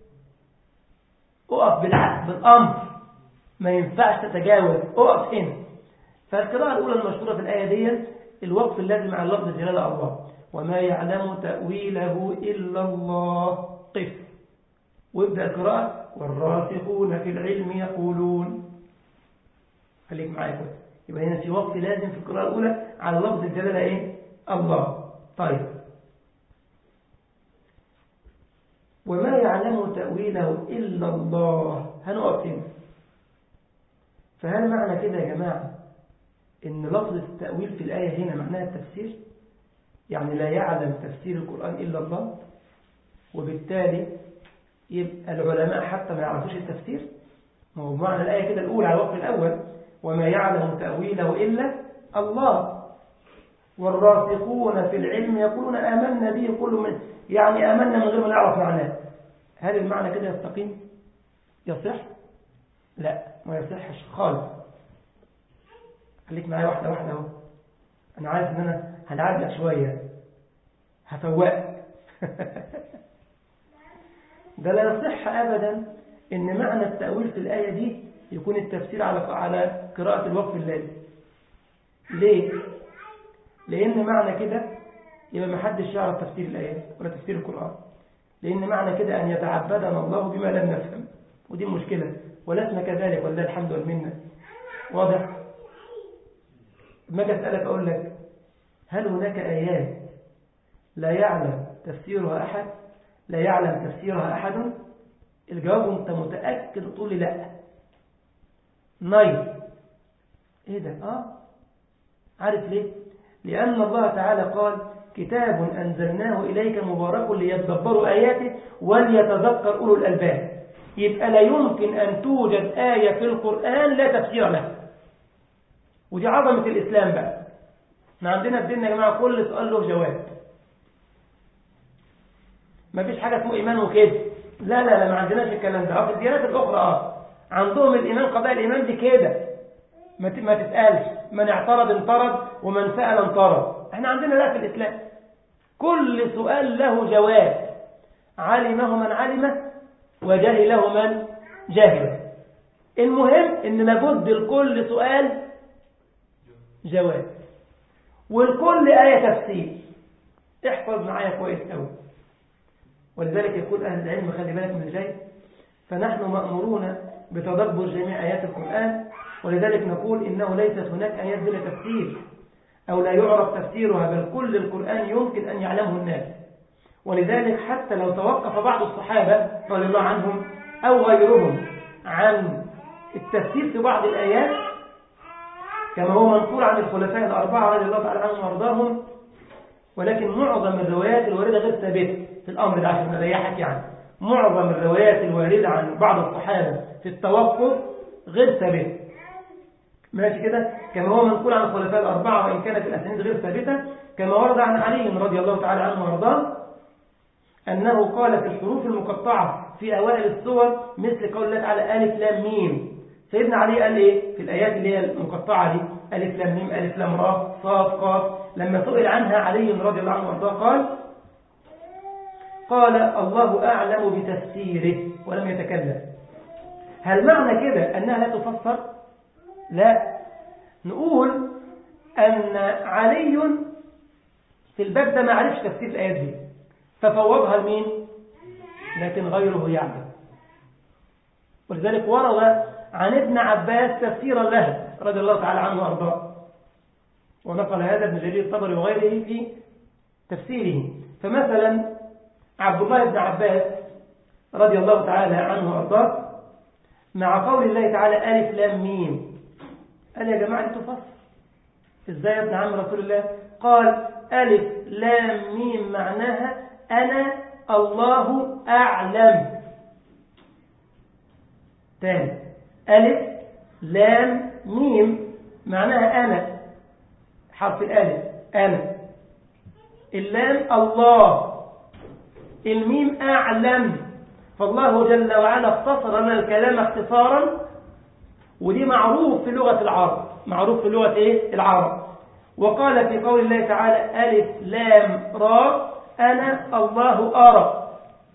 اقف بالعكس بالأمر ما ينفعش تتجاوز اقف هنا فالقراءة الأولى المشهورة في الآية دي الوقف اللازم على لفظ جلالة الله وما يعلم تأويله إلا الله قف وابدأ القراءة والراسخون في العلم يقولون خليك معايا كويس يبقى هنا في وقف لازم في القراءة الأولى على لفظ الجلالة إيه؟ الله طيب وما يعلم تأويله إلا الله هنقف هنا فهل معنى كده يا جماعة إن لفظ التأويل في الآية هنا معناها التفسير يعني لا يعلم تفسير القرآن إلا الله وبالتالي يبقى العلماء حتى ما يعرفوش التفسير ما هو معنى الآية كده الأولى على الوقت الأول وما يعلم تأويله إلا الله والراسخون في العلم يقولون آمنا به كل من يعني آمنا من غير ما نعرف معناه هل المعنى كده يستقيم يصح لا ما يصحش خالص خليك معايا واحدة واحدة اهو أنا عارف إن أنا هلعب لك شوية هفوقك ده لا يصح أبدا إن معنى التأويل في الآية دي يكون التفسير على على قراءة الوقف الليلي ليه؟ لأن معنى كده يبقى ما حدش يعرف تفسير الآيات ولا تفسير القرآن لأن معنى كده أن يتعبدنا الله بما لم نفهم ودي المشكلة ولسنا كذلك ولله الحمد والمنة واضح؟ ما أجي أسألك أقول لك هل هناك آيات لا يعلم تفسيرها أحد لا يعلم تفسيرها أحد الجواب أنت متأكد تقول لي لا نايل إيه ده آه عارف ليه لأن الله تعالى قال كتاب أنزلناه إليك مبارك ليتدبروا آياته وليتذكر أولو الألباب يبقى لا يمكن أن توجد آية في القرآن لا تفسير لها ودي عظمة الإسلام بقى احنا عندنا في ديننا يا جماعة كل سؤال له جواب ما فيش حاجة اسمه إيمان وكده لا لا لا ما عندناش الكلام ده في الديانات الأخرى اه عندهم الإيمان قضاء الإيمان دي كده ما ما تسألش من اعترض انطرد ومن سأل انطرد احنا عندنا لا في الإسلام كل سؤال له جواب علمه من علمه وجهله من جهله المهم ان لابد لكل سؤال جواب ولكل آية تفسير احفظ معايا كويس قوي ولذلك يقول أهل العلم خلي بالك من الجاي فنحن مأمورون بتدبر جميع آيات القرآن ولذلك نقول إنه ليست هناك آيات بلا تفسير أو لا يعرف تفسيرها بل كل القرآن يمكن أن يعلمه الناس ولذلك حتى لو توقف بعض الصحابة رضي الله عنهم أو غيرهم عن التفسير في بعض الآيات كما هو منقول عن الخلفاء الأربعة رضي الله تعالى عنهم وأرضاهم ولكن معظم الروايات الواردة غير ثابتة في الأمر ده عشان أريحك يعني معظم الروايات الواردة عن بعض الصحابة في التوقف غير ثابتة ماشي كده كما هو منقول عن الخلفاء الأربعة وإن كانت الأسانيد غير ثابتة كما ورد عن علي رضي الله تعالى عنه وأرضاه أنه قال في الحروف المقطعة في أوائل السور مثل قول الله تعالى ألف لام ميم سيدنا علي قال إيه في الآيات اللي هي المقطعة دي ألف لام ميم ألف لام را صاد قاف لما سئل عنها علي رضي الله عنه وارضاه قال قال الله أعلم بتفسيره ولم يتكلم هل معنى كده أنها لا تفسر لا نقول أن علي في الباب ده ما عرفش تفسير الآيات دي ففوضها لمين لكن غيره يعلم ولذلك ورد عن ابن عباس تفسيرا لها رضي الله تعالى عنه وارضاه ونقل هذا ابن جرير الطبري وغيره في تفسيره فمثلا عبد الله بن عباس رضي الله تعالى عنه وارضاه مع قول الله تعالى ألف لام ميم قال يا جماعة دي تفسر ازاي يا ابن عم رسول الله قال ألف لام ميم معناها أنا الله أعلم تاني ألف لام ميم معناها أنا حرف الألف أنا اللام الله الميم أعلم فالله جل وعلا اختصر لنا الكلام اختصارا ودي معروف في لغة العرب معروف في لغة إيه؟ العرب وقال في قول الله تعالى ألف لام را أنا الله أرى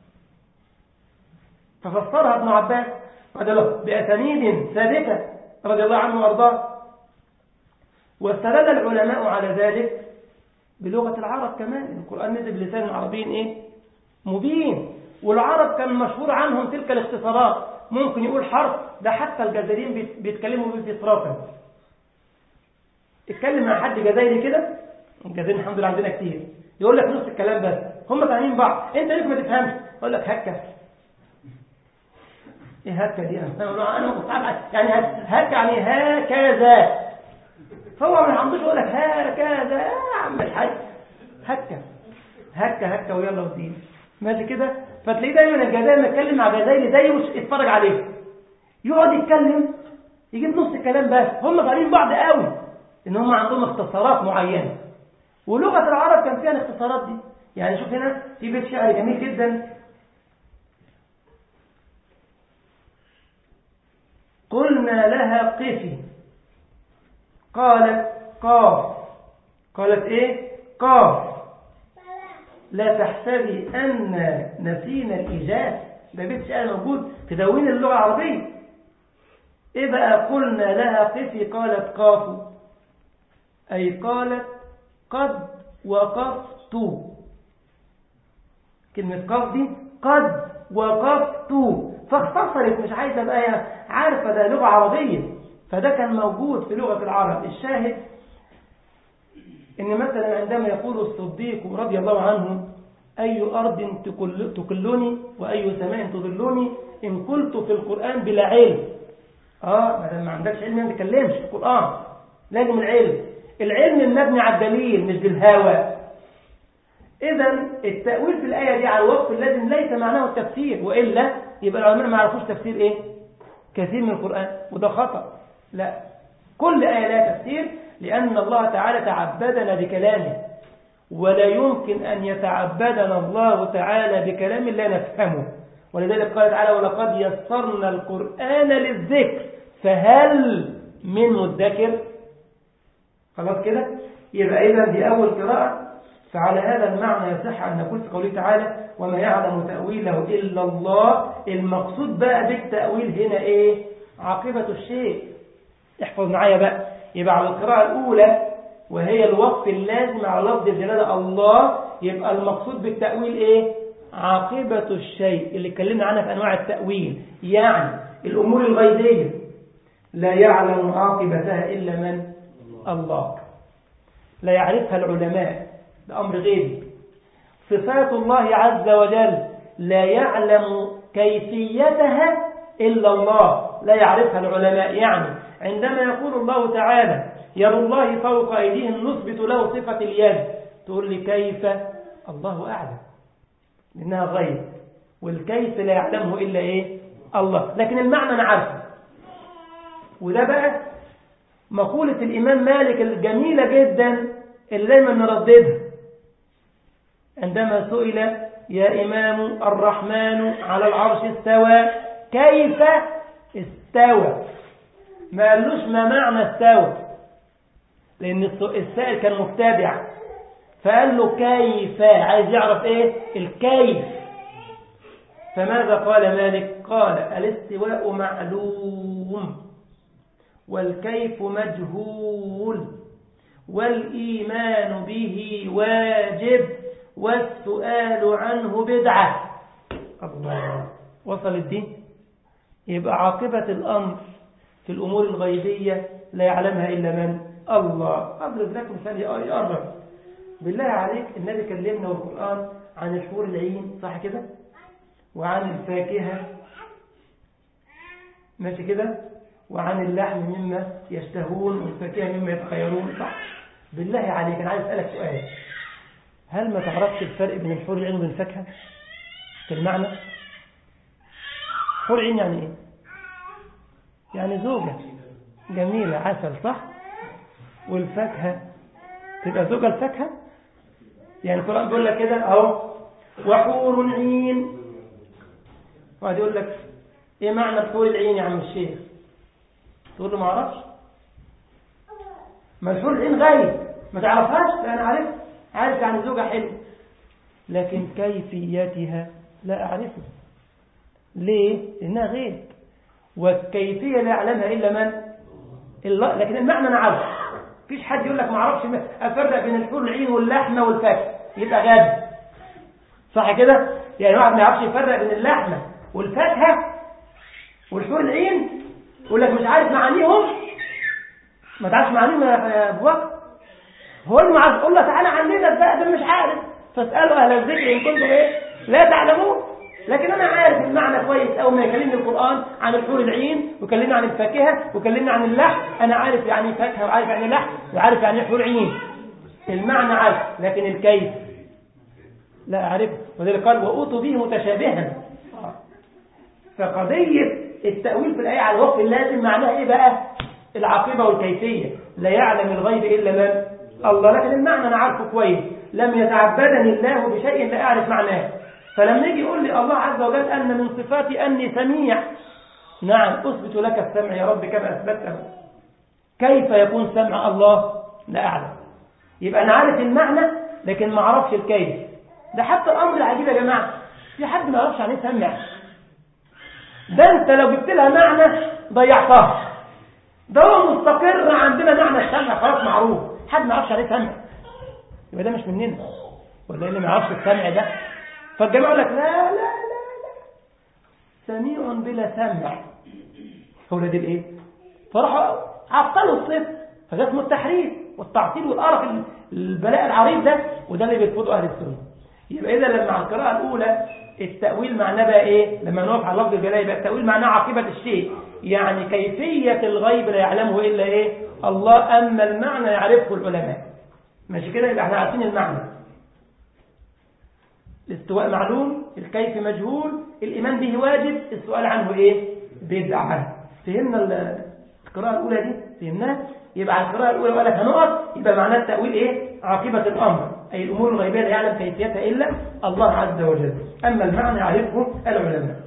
ففسرها ابن عباس رضي الله بأسانيد ثابتة رضي الله عنه وأرضاه واستدل العلماء على ذلك بلغة العرب كمان القرآن نزل بلسان عربي إيه؟ مبين والعرب كان مشهور عنهم تلك الاختصارات ممكن يقول حرف ده حتى الجزائريين بيتكلموا به في صرافة اتكلم مع حد جزائري كده الجزائريين الحمد لله عندنا كتير يقول لك نص الكلام بس هم فاهمين بعض انت ليك ما تفهمش يقول لك هكا ايه هكا دي انا يعني هكا يعني هكذا فهو ما عندوش يقول لك هكذا يا عم الحاج هكا هكا هكا ويلا ودين ماشي كده فتلاقيه دايما الجزائري لما يتكلم مع جزائري زيه اتفرج عليه يقعد يتكلم يجيب نص الكلام بس هم فاهمين بعض قوي ان هم عندهم اختصارات معينه ولغه العرب كان فيها الاختصارات دي يعني شوف هنا في بيت شعر جميل جدا قلنا لها قفي قالت قاف قالت ايه قاف لا تحسبي أن نسينا الإيجاز ده بيت شعر موجود في دواوين اللغة العربية إيه بقى قلنا لها قفي قالت قاف أي قالت قد وقفت كلمة قاف دي قد وقفت فاختصرت مش عايزة بقى عارفة ده لغة عربية فده كان موجود في لغة العرب الشاهد إن مثلا عندما يقول الصديق رضي الله عنه أي أرض تكل تكلني وأي سماء تظلني إن قلت في القرآن بلا علم آه ما ما عندكش علم ما تتكلمش في القرآن لازم العلم العلم المبني على الدليل مش بالهوى إذا التأويل في الآية دي على الوقت اللازم ليس معناه التفسير وإلا يبقى العلماء ما يعرفوش تفسير إيه كثير من القرآن وده خطأ لا كل آية لها تفسير لأن الله تعالى تعبدنا بكلامه ولا يمكن أن يتعبدنا الله تعالى بكلام لا نفهمه ولذلك قال تعالى ولقد يسرنا القرآن للذكر فهل من مدكر خلاص كده يبقى إذا دي أول قراءة فعلى هذا المعنى يصح أن نقول في قوله تعالى وما يعلم تأويله إلا الله المقصود بقى بالتأويل هنا إيه عاقبة الشيء احفظ معايا بقى يبقى على القراءة الأولى وهي الوقف اللازم على لفظ الجلالة الله يبقى المقصود بالتأويل إيه عاقبة الشيء اللي اتكلمنا عنها في أنواع التأويل يعني الأمور الغيبية لا يعلم عاقبتها إلا من الله لا يعرفها العلماء ده أمر غيبي صفات الله عز وجل لا يعلم كيفيتها إلا الله لا يعرفها العلماء يعني عندما يقول الله تعالى يد الله فوق أيديهم نثبت له صفة اليد تقول لي كيف الله أعلم لأنها غيب والكيف لا يعلمه إلا إيه الله لكن المعنى أنا عارفه وده بقى مقولة الإمام مالك الجميلة جدا اللي دايما نرددها عندما سئل يا إمام الرحمن على العرش استوى كيف استوى ما قالوش ما معنى استوى لأن السائل كان متابع فقال له كيف عايز يعرف ايه الكيف فماذا قال مالك قال الاستواء معلوم والكيف مجهول والإيمان به واجب والسؤال عنه بدعة الله وصل الدين يبقى عاقبة الأمر في الأمور الغيبية لا يعلمها إلا من الله أضرب لك مثال يقرب بالله عليك النبي كلمنا والقرآن عن الحور العين صح كده وعن الفاكهة ماشي كده وعن اللحم مما يشتهون والفاكهة مما يتخيرون صح بالله عليك أنا عايز أسألك سؤال هل ما تعرفش الفرق بين الحور العين وبين الفاكهة في المعنى حور عين يعني ايه يعني زوجة جميلة عسل صح والفاكهة تبقى زوجة الفاكهة يعني القرآن بيقول لك كده اهو وحور عين وقعد يقول لك ايه معنى الحور العين يا عم الشيخ تقول له ما اعرفش ما الحور العين غايب ما تعرفهاش لا انا عارف عارف يعني زوجة حلو لكن كيفيتها لا اعرفها ليه لانها غيب والكيفية لا يعلمها الا من الله لكن المعنى انا عارف مفيش حد يقول لك ما اعرفش افرق بين الحور العين واللحمه والفاكهه يبقى غبي صح كده يعني واحد ما يعرفش يفرق بين اللحمه والفاكهه والحور العين يقول لك مش عارف معانيهم ما تعرفش معانيهم يا ابو بكر هو اللي عايز يقول له تعالى علمنا بقى ده مش عارف فاسالوا اهل الذكر ان كنتم ايه لا تعلمون لكن انا عارف المعنى كويس اول ما يكلمني القران عن الحور العين وكلمني عن الفاكهه وكلمني عن اللحم انا عارف يعني فاكهه وعارف يعني لحم وعارف يعني حور عين المعنى عارف لكن الكيف لا اعرفه وذلك قال واوتوا به متشابها فقضيه التأويل في الآية على الوقت اللازم معناها إيه بقى العاقبة والكيفية لا يعلم الغيب إلا من الله لكن المعنى أنا عارفه كويس لم يتعبدني الله بشيء لا أعرف معناه فلما يجي يقول لي الله عز وجل أن من صفاتي أني سميع نعم أثبت لك السمع يا رب كما أثبته كيف يكون سمع الله لا أعلم يبقى أنا عارف المعنى لكن ما أعرفش الكيف ده حتى الأمر العجيب يا جماعة في حد ما يعرفش يعني ايه سمع ده أنت لو جبت لها معنى ضيعتها ده هو مستقر عندنا معنى السمع خلاص معروف حد ما يعرفش يعني ايه سمع يبقى ده مش مننا ولا اللي ما يعرفش السمع ده فالجماعة يقول لك لا لا لا لا سميع بلا سمع هو ده الايه فراحوا عطلوا الصفر فده اسمه التحريف والتعطيل والقرف البلاء العريض ده وده اللي بيرفضه اهل السنه يبقى اذا لما على القراءه الاولى التاويل معناه بقى ايه لما نقف على لفظ الجلاله يبقى التاويل معناه عاقبه الشيء يعني كيفيه الغيب لا يعلمه الا ايه الله اما المعنى يعرفه العلماء ماشي كده يبقى احنا عارفين المعنى الاستواء معلوم الكيف مجهول الإيمان به واجب السؤال عنه إيه بدعة فهمنا القراءة الأولى دي فهمناها يبقى على القراءة الأولى وقالك هنقف يبقى معناه التأويل إيه عاقبة الأمر أي الأمور الغيبية لا يعلم كيفيتها إلا الله عز وجل أما المعنى يعرفه العلماء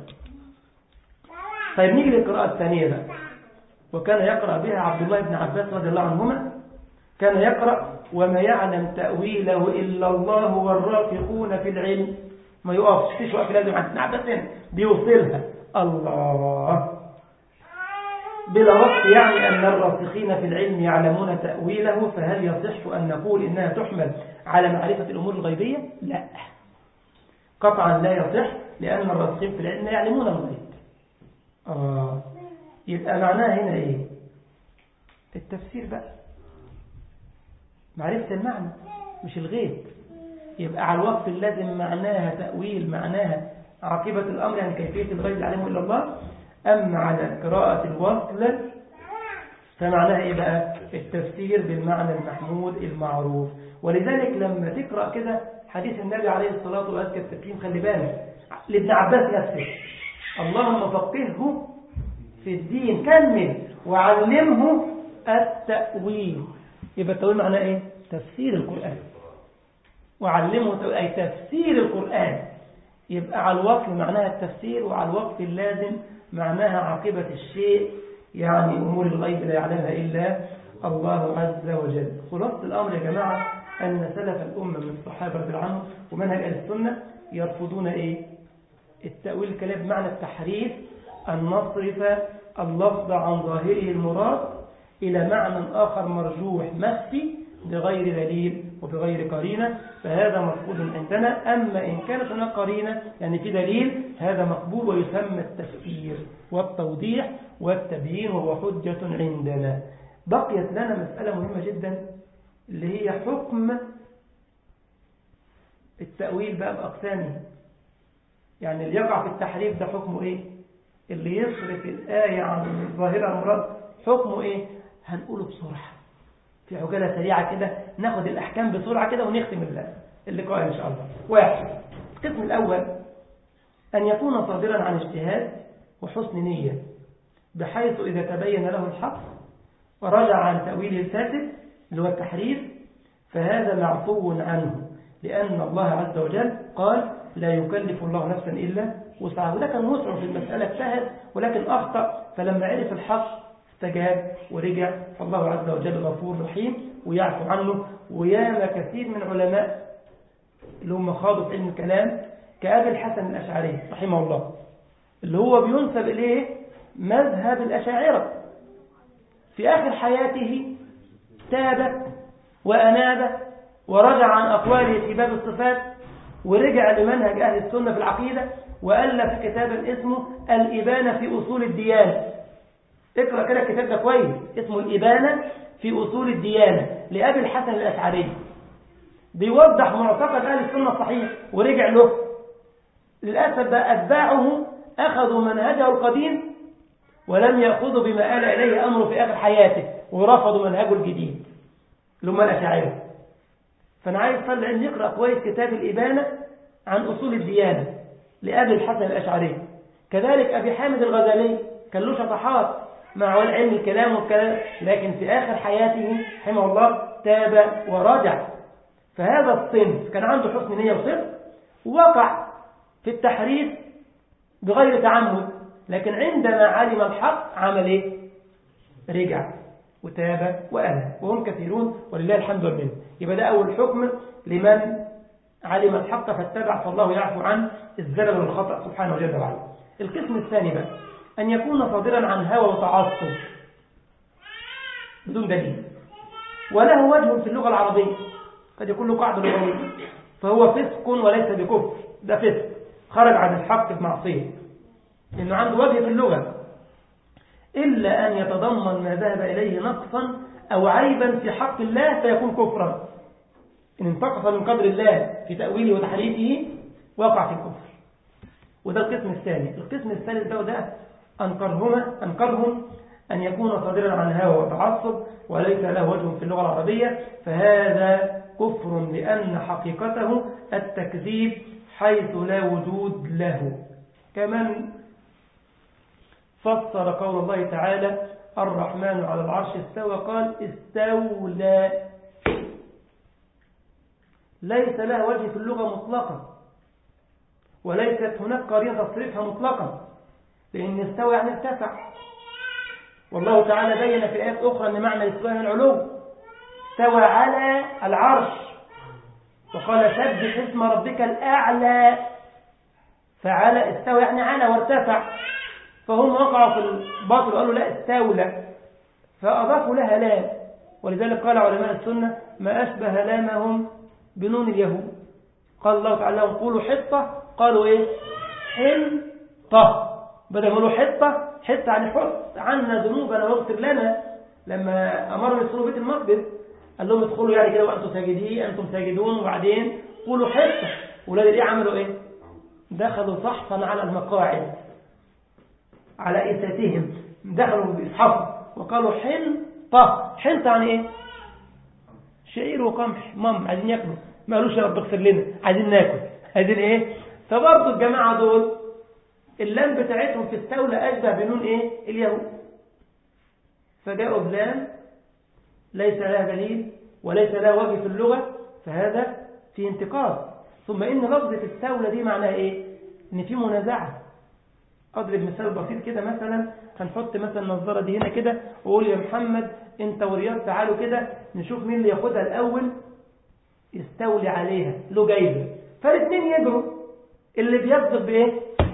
طيب نيجي للقراءة الثانية بقى وكان يقرأ بها عبد الله بن عباس رضي الله عنهما كان يقرأ وما يعلم تأويله إلا الله والرافقون في العلم ما يقفش فيش وقت لازم عند ابن عباس بيوصلها الله بلا وقت يعني أن الراسخين في العلم يعلمون تأويله فهل يصح أن نقول إنها تحمل على معرفة الأمور الغيبية؟ لا قطعا لا يصح لأن الراسخين في العلم يعلمون الغيب آه. يبقى معناها هنا إيه التفسير بقى معرفة المعنى مش الغيب يبقى على الوقف اللازم معناها تأويل معناها عاقبة الأمر يعني كيفية الغيب يعلمه إلا الله أما على قراءة الوصل فمعناها إيه بقى التفسير بالمعنى المحمود المعروف ولذلك لما تقرأ كده حديث النبي عليه الصلاة والسلام التكريم خلي بالك لابن عباس نفسه اللهم فقهه في الدين كمل وعلمه التأويل يبقى التأويل معناه إيه تفسير القرآن وعلمه أي تفسير القرآن يبقى على الوقف معناها التفسير وعلى الوقف اللازم معناها عاقبة الشيء يعني أمور الغيب لا يعلمها إلا الله عز وجل خلاصة الأمر يا جماعة أن سلف الأمة من الصحابة رضي الله عنهم ومنهج أهل السنة يرفضون إيه التأويل الكلام بمعنى التحريف أن نصرف اللفظ عن ظاهره المراد إلى معنى آخر مرجوح مخفي بغير دليل وبغير قرينة فهذا مرفوض عندنا أما إن كانت هناك قرينة يعني في دليل هذا مقبول ويسمى التفسير والتوضيح والتبيين وهو حجة عندنا بقيت لنا مسألة مهمة جدا اللي هي حكم التأويل بقى بأقسامه يعني اللي يقع في التحريف ده حكمه إيه اللي يصرف الآية عن ظاهرة المراد حكمه إيه هنقوله بسرعة في عجالة سريعة كده ناخد الأحكام بسرعة كده ونختم اللقاء إن شاء الله واحد القسم الأول أن يكون صادرا عن اجتهاد وحسن نية بحيث إذا تبين له الحق ورجع عن تأويله الفاسد اللي هو التحريف فهذا معفو عنه لأن الله عز وجل قال لا يكلف الله نفسا إلا وسعها وده كان وسعه في المسألة اجتهد ولكن أخطأ فلما عرف الحق استجاب ورجع فالله عز وجل غفور رحيم ويعفو عنه وياما كثير من علماء اللي هم خاضوا في علم الكلام كأبي الحسن الأشعري رحمه الله اللي هو بينسب إليه مذهب الأشاعرة في آخر حياته تاب وأناب ورجع عن أقواله في باب الصفات ورجع لمنهج أهل السنة في العقيدة وألف كتابا اسمه الإبانة في أصول الديانة اقرأ كده الكتاب ده كويس اسمه الإبانة في أصول الديانة لأبي الحسن الأشعري بيوضح معتقد أهل السنة الصحيح ورجع له للأسف بقى أتباعه أخذوا منهجه القديم ولم يأخذوا بما آل إليه أمره في آخر حياته ورفضوا منهجه الجديد اللي هم الأشاعرة فأنا عايز طلع علم يقرأ كويس كتاب الإبانة عن أصول الديانة لأبي الحسن الأشعري كذلك أبي حامد الغزالي كان له شطحات مع علم الكلام والكلام لكن في آخر حياته رحمه الله تاب ورجع فهذا الصنف كان عنده حسن نية وصدق وقع في التحريف بغير تعمد لكن عندما علم الحق عمل ايه رجع وتاب وأنى وهم كثيرون ولله الحمد والمنه يبقى ده أول حكم لمن علم الحق فاتبع فالله يعفو عن الزلل والخطأ سبحانه جل وعلا القسم الثاني بقى أن يكون صادرا عن هوى وتعصب بدون دليل وله وجه في اللغة العربية قد يكون له قاعدة لغوية فهو فسق وليس بكفر ده فسق خرج عن الحق بمعصية لأنه عنده وجه في اللغة إلا أن يتضمن ما ذهب إليه نقصا أو عيبا في حق الله فيكون كفرا إن انتقص من قدر الله في تأويله وتحريفه وقع في الكفر وده القسم الثاني القسم الثالث ده وده أنكرهما أنكرهم أن يكون صادرا عن هوى وتعصب وليس له وجه في اللغة العربية فهذا كفر لأن حقيقته التكذيب حيث لا وجود له كمن فسر قول الله تعالى الرحمن على العرش استوى قال استولى ليس لها وجه في اللغة مطلقا وليست هناك قرينة تصريفها مطلقا لأن استوى يعني ارتفع والله تعالى بين في آيات أخرى أن معنى الاستواء من العلو استوى على العرش وقال سبح اسم ربك الأعلى فعلى استوى يعني على وارتفع فهم وقعوا في الباطل وقالوا لا استولى فأضافوا لها لام ولذلك قال علماء السنة ما أشبه لامهم بنون اليهود قال الله تعالى لهم قولوا حطة قالوا ايه حنطة بدل ما يقولوا حطة حطة يعني حط عنا ذنوبنا واغفر لنا لما أمروا يدخلوا بيت المقدس قال لهم ادخلوا يعني كده وأنتم ساجدين أنتم ساجدون وبعدين قولوا حطة ولاد الايه عملوا ايه دخلوا صحفا على المقاعد على إيساتهم دخلوا بإصحابهم وقالوا حنطة حنطة يعني ايه شعير وقمح مام عايزين ياكلوا ما قالوش يا رب اغفر لنا عايزين ناكل عايزين ايه فبرضه الجماعة دول اللام بتاعتهم في التولة أشبه بنون ايه اليهود فجاءوا بلام ليس لها دليل وليس لها وجه في اللغة فهذا في انتقاد ثم إن لفظة التولة دي معناها ايه ان في منازعة أضرب مثال بسيط كده مثلا هنحط مثلا النظارة دي هنا كده وقول يا محمد انت ورياض تعالوا كده نشوف مين اللي ياخدها الأول يستولي عليها له جايزة فالاثنين يجروا اللي بيصدق بايه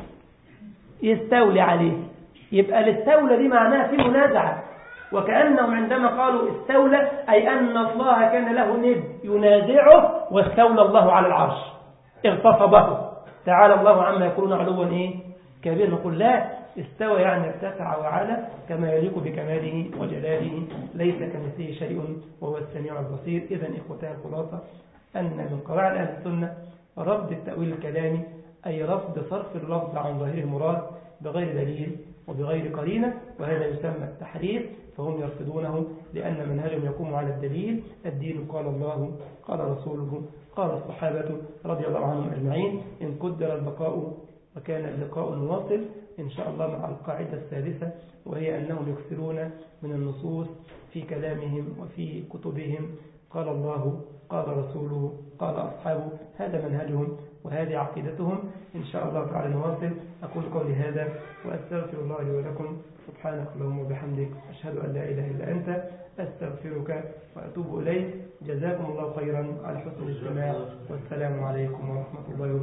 يستولي عليه يبقى الاستولى دي معناها في منازعة وكأنهم عندما قالوا استولى أي أن الله كان له ند ينازعه واستولى الله على العرش اغتصبه تعالى الله عما يقولون علوا ايه كبير نقول لا استوى يعني ارتفع وعلى كما يليق بكماله وجلاله ليس كمثله شيء وهو السميع البصير إذا إخوتها الخلاصة أن من قواعد أهل السنة رفض التأويل الكلامي أي رفض صرف اللفظ عن ظاهر المراد بغير دليل وبغير قرينة وهذا يسمى التحريف فهم يرفضونه لأن منهجهم يقوم على الدليل الدين قال الله قال رسوله قال الصحابة رضي الله عنهم أجمعين إن قدر البقاء وكان اللقاء نواصل إن شاء الله مع القاعدة السادسة وهي أنهم يكثرون من النصوص في كلامهم وفي كتبهم قال الله قال رسوله قال أصحابه هذا منهجهم وهذه عقيدتهم إن شاء الله تعالى نواصل أقول قولي هذا وأستغفر الله لي ولكم سبحانك اللهم وبحمدك أشهد أن لا إله إلا أنت أستغفرك وأتوب إليك جزاكم الله خيرا على حسن الاستماع والسلام عليكم ورحمة الله وبركاته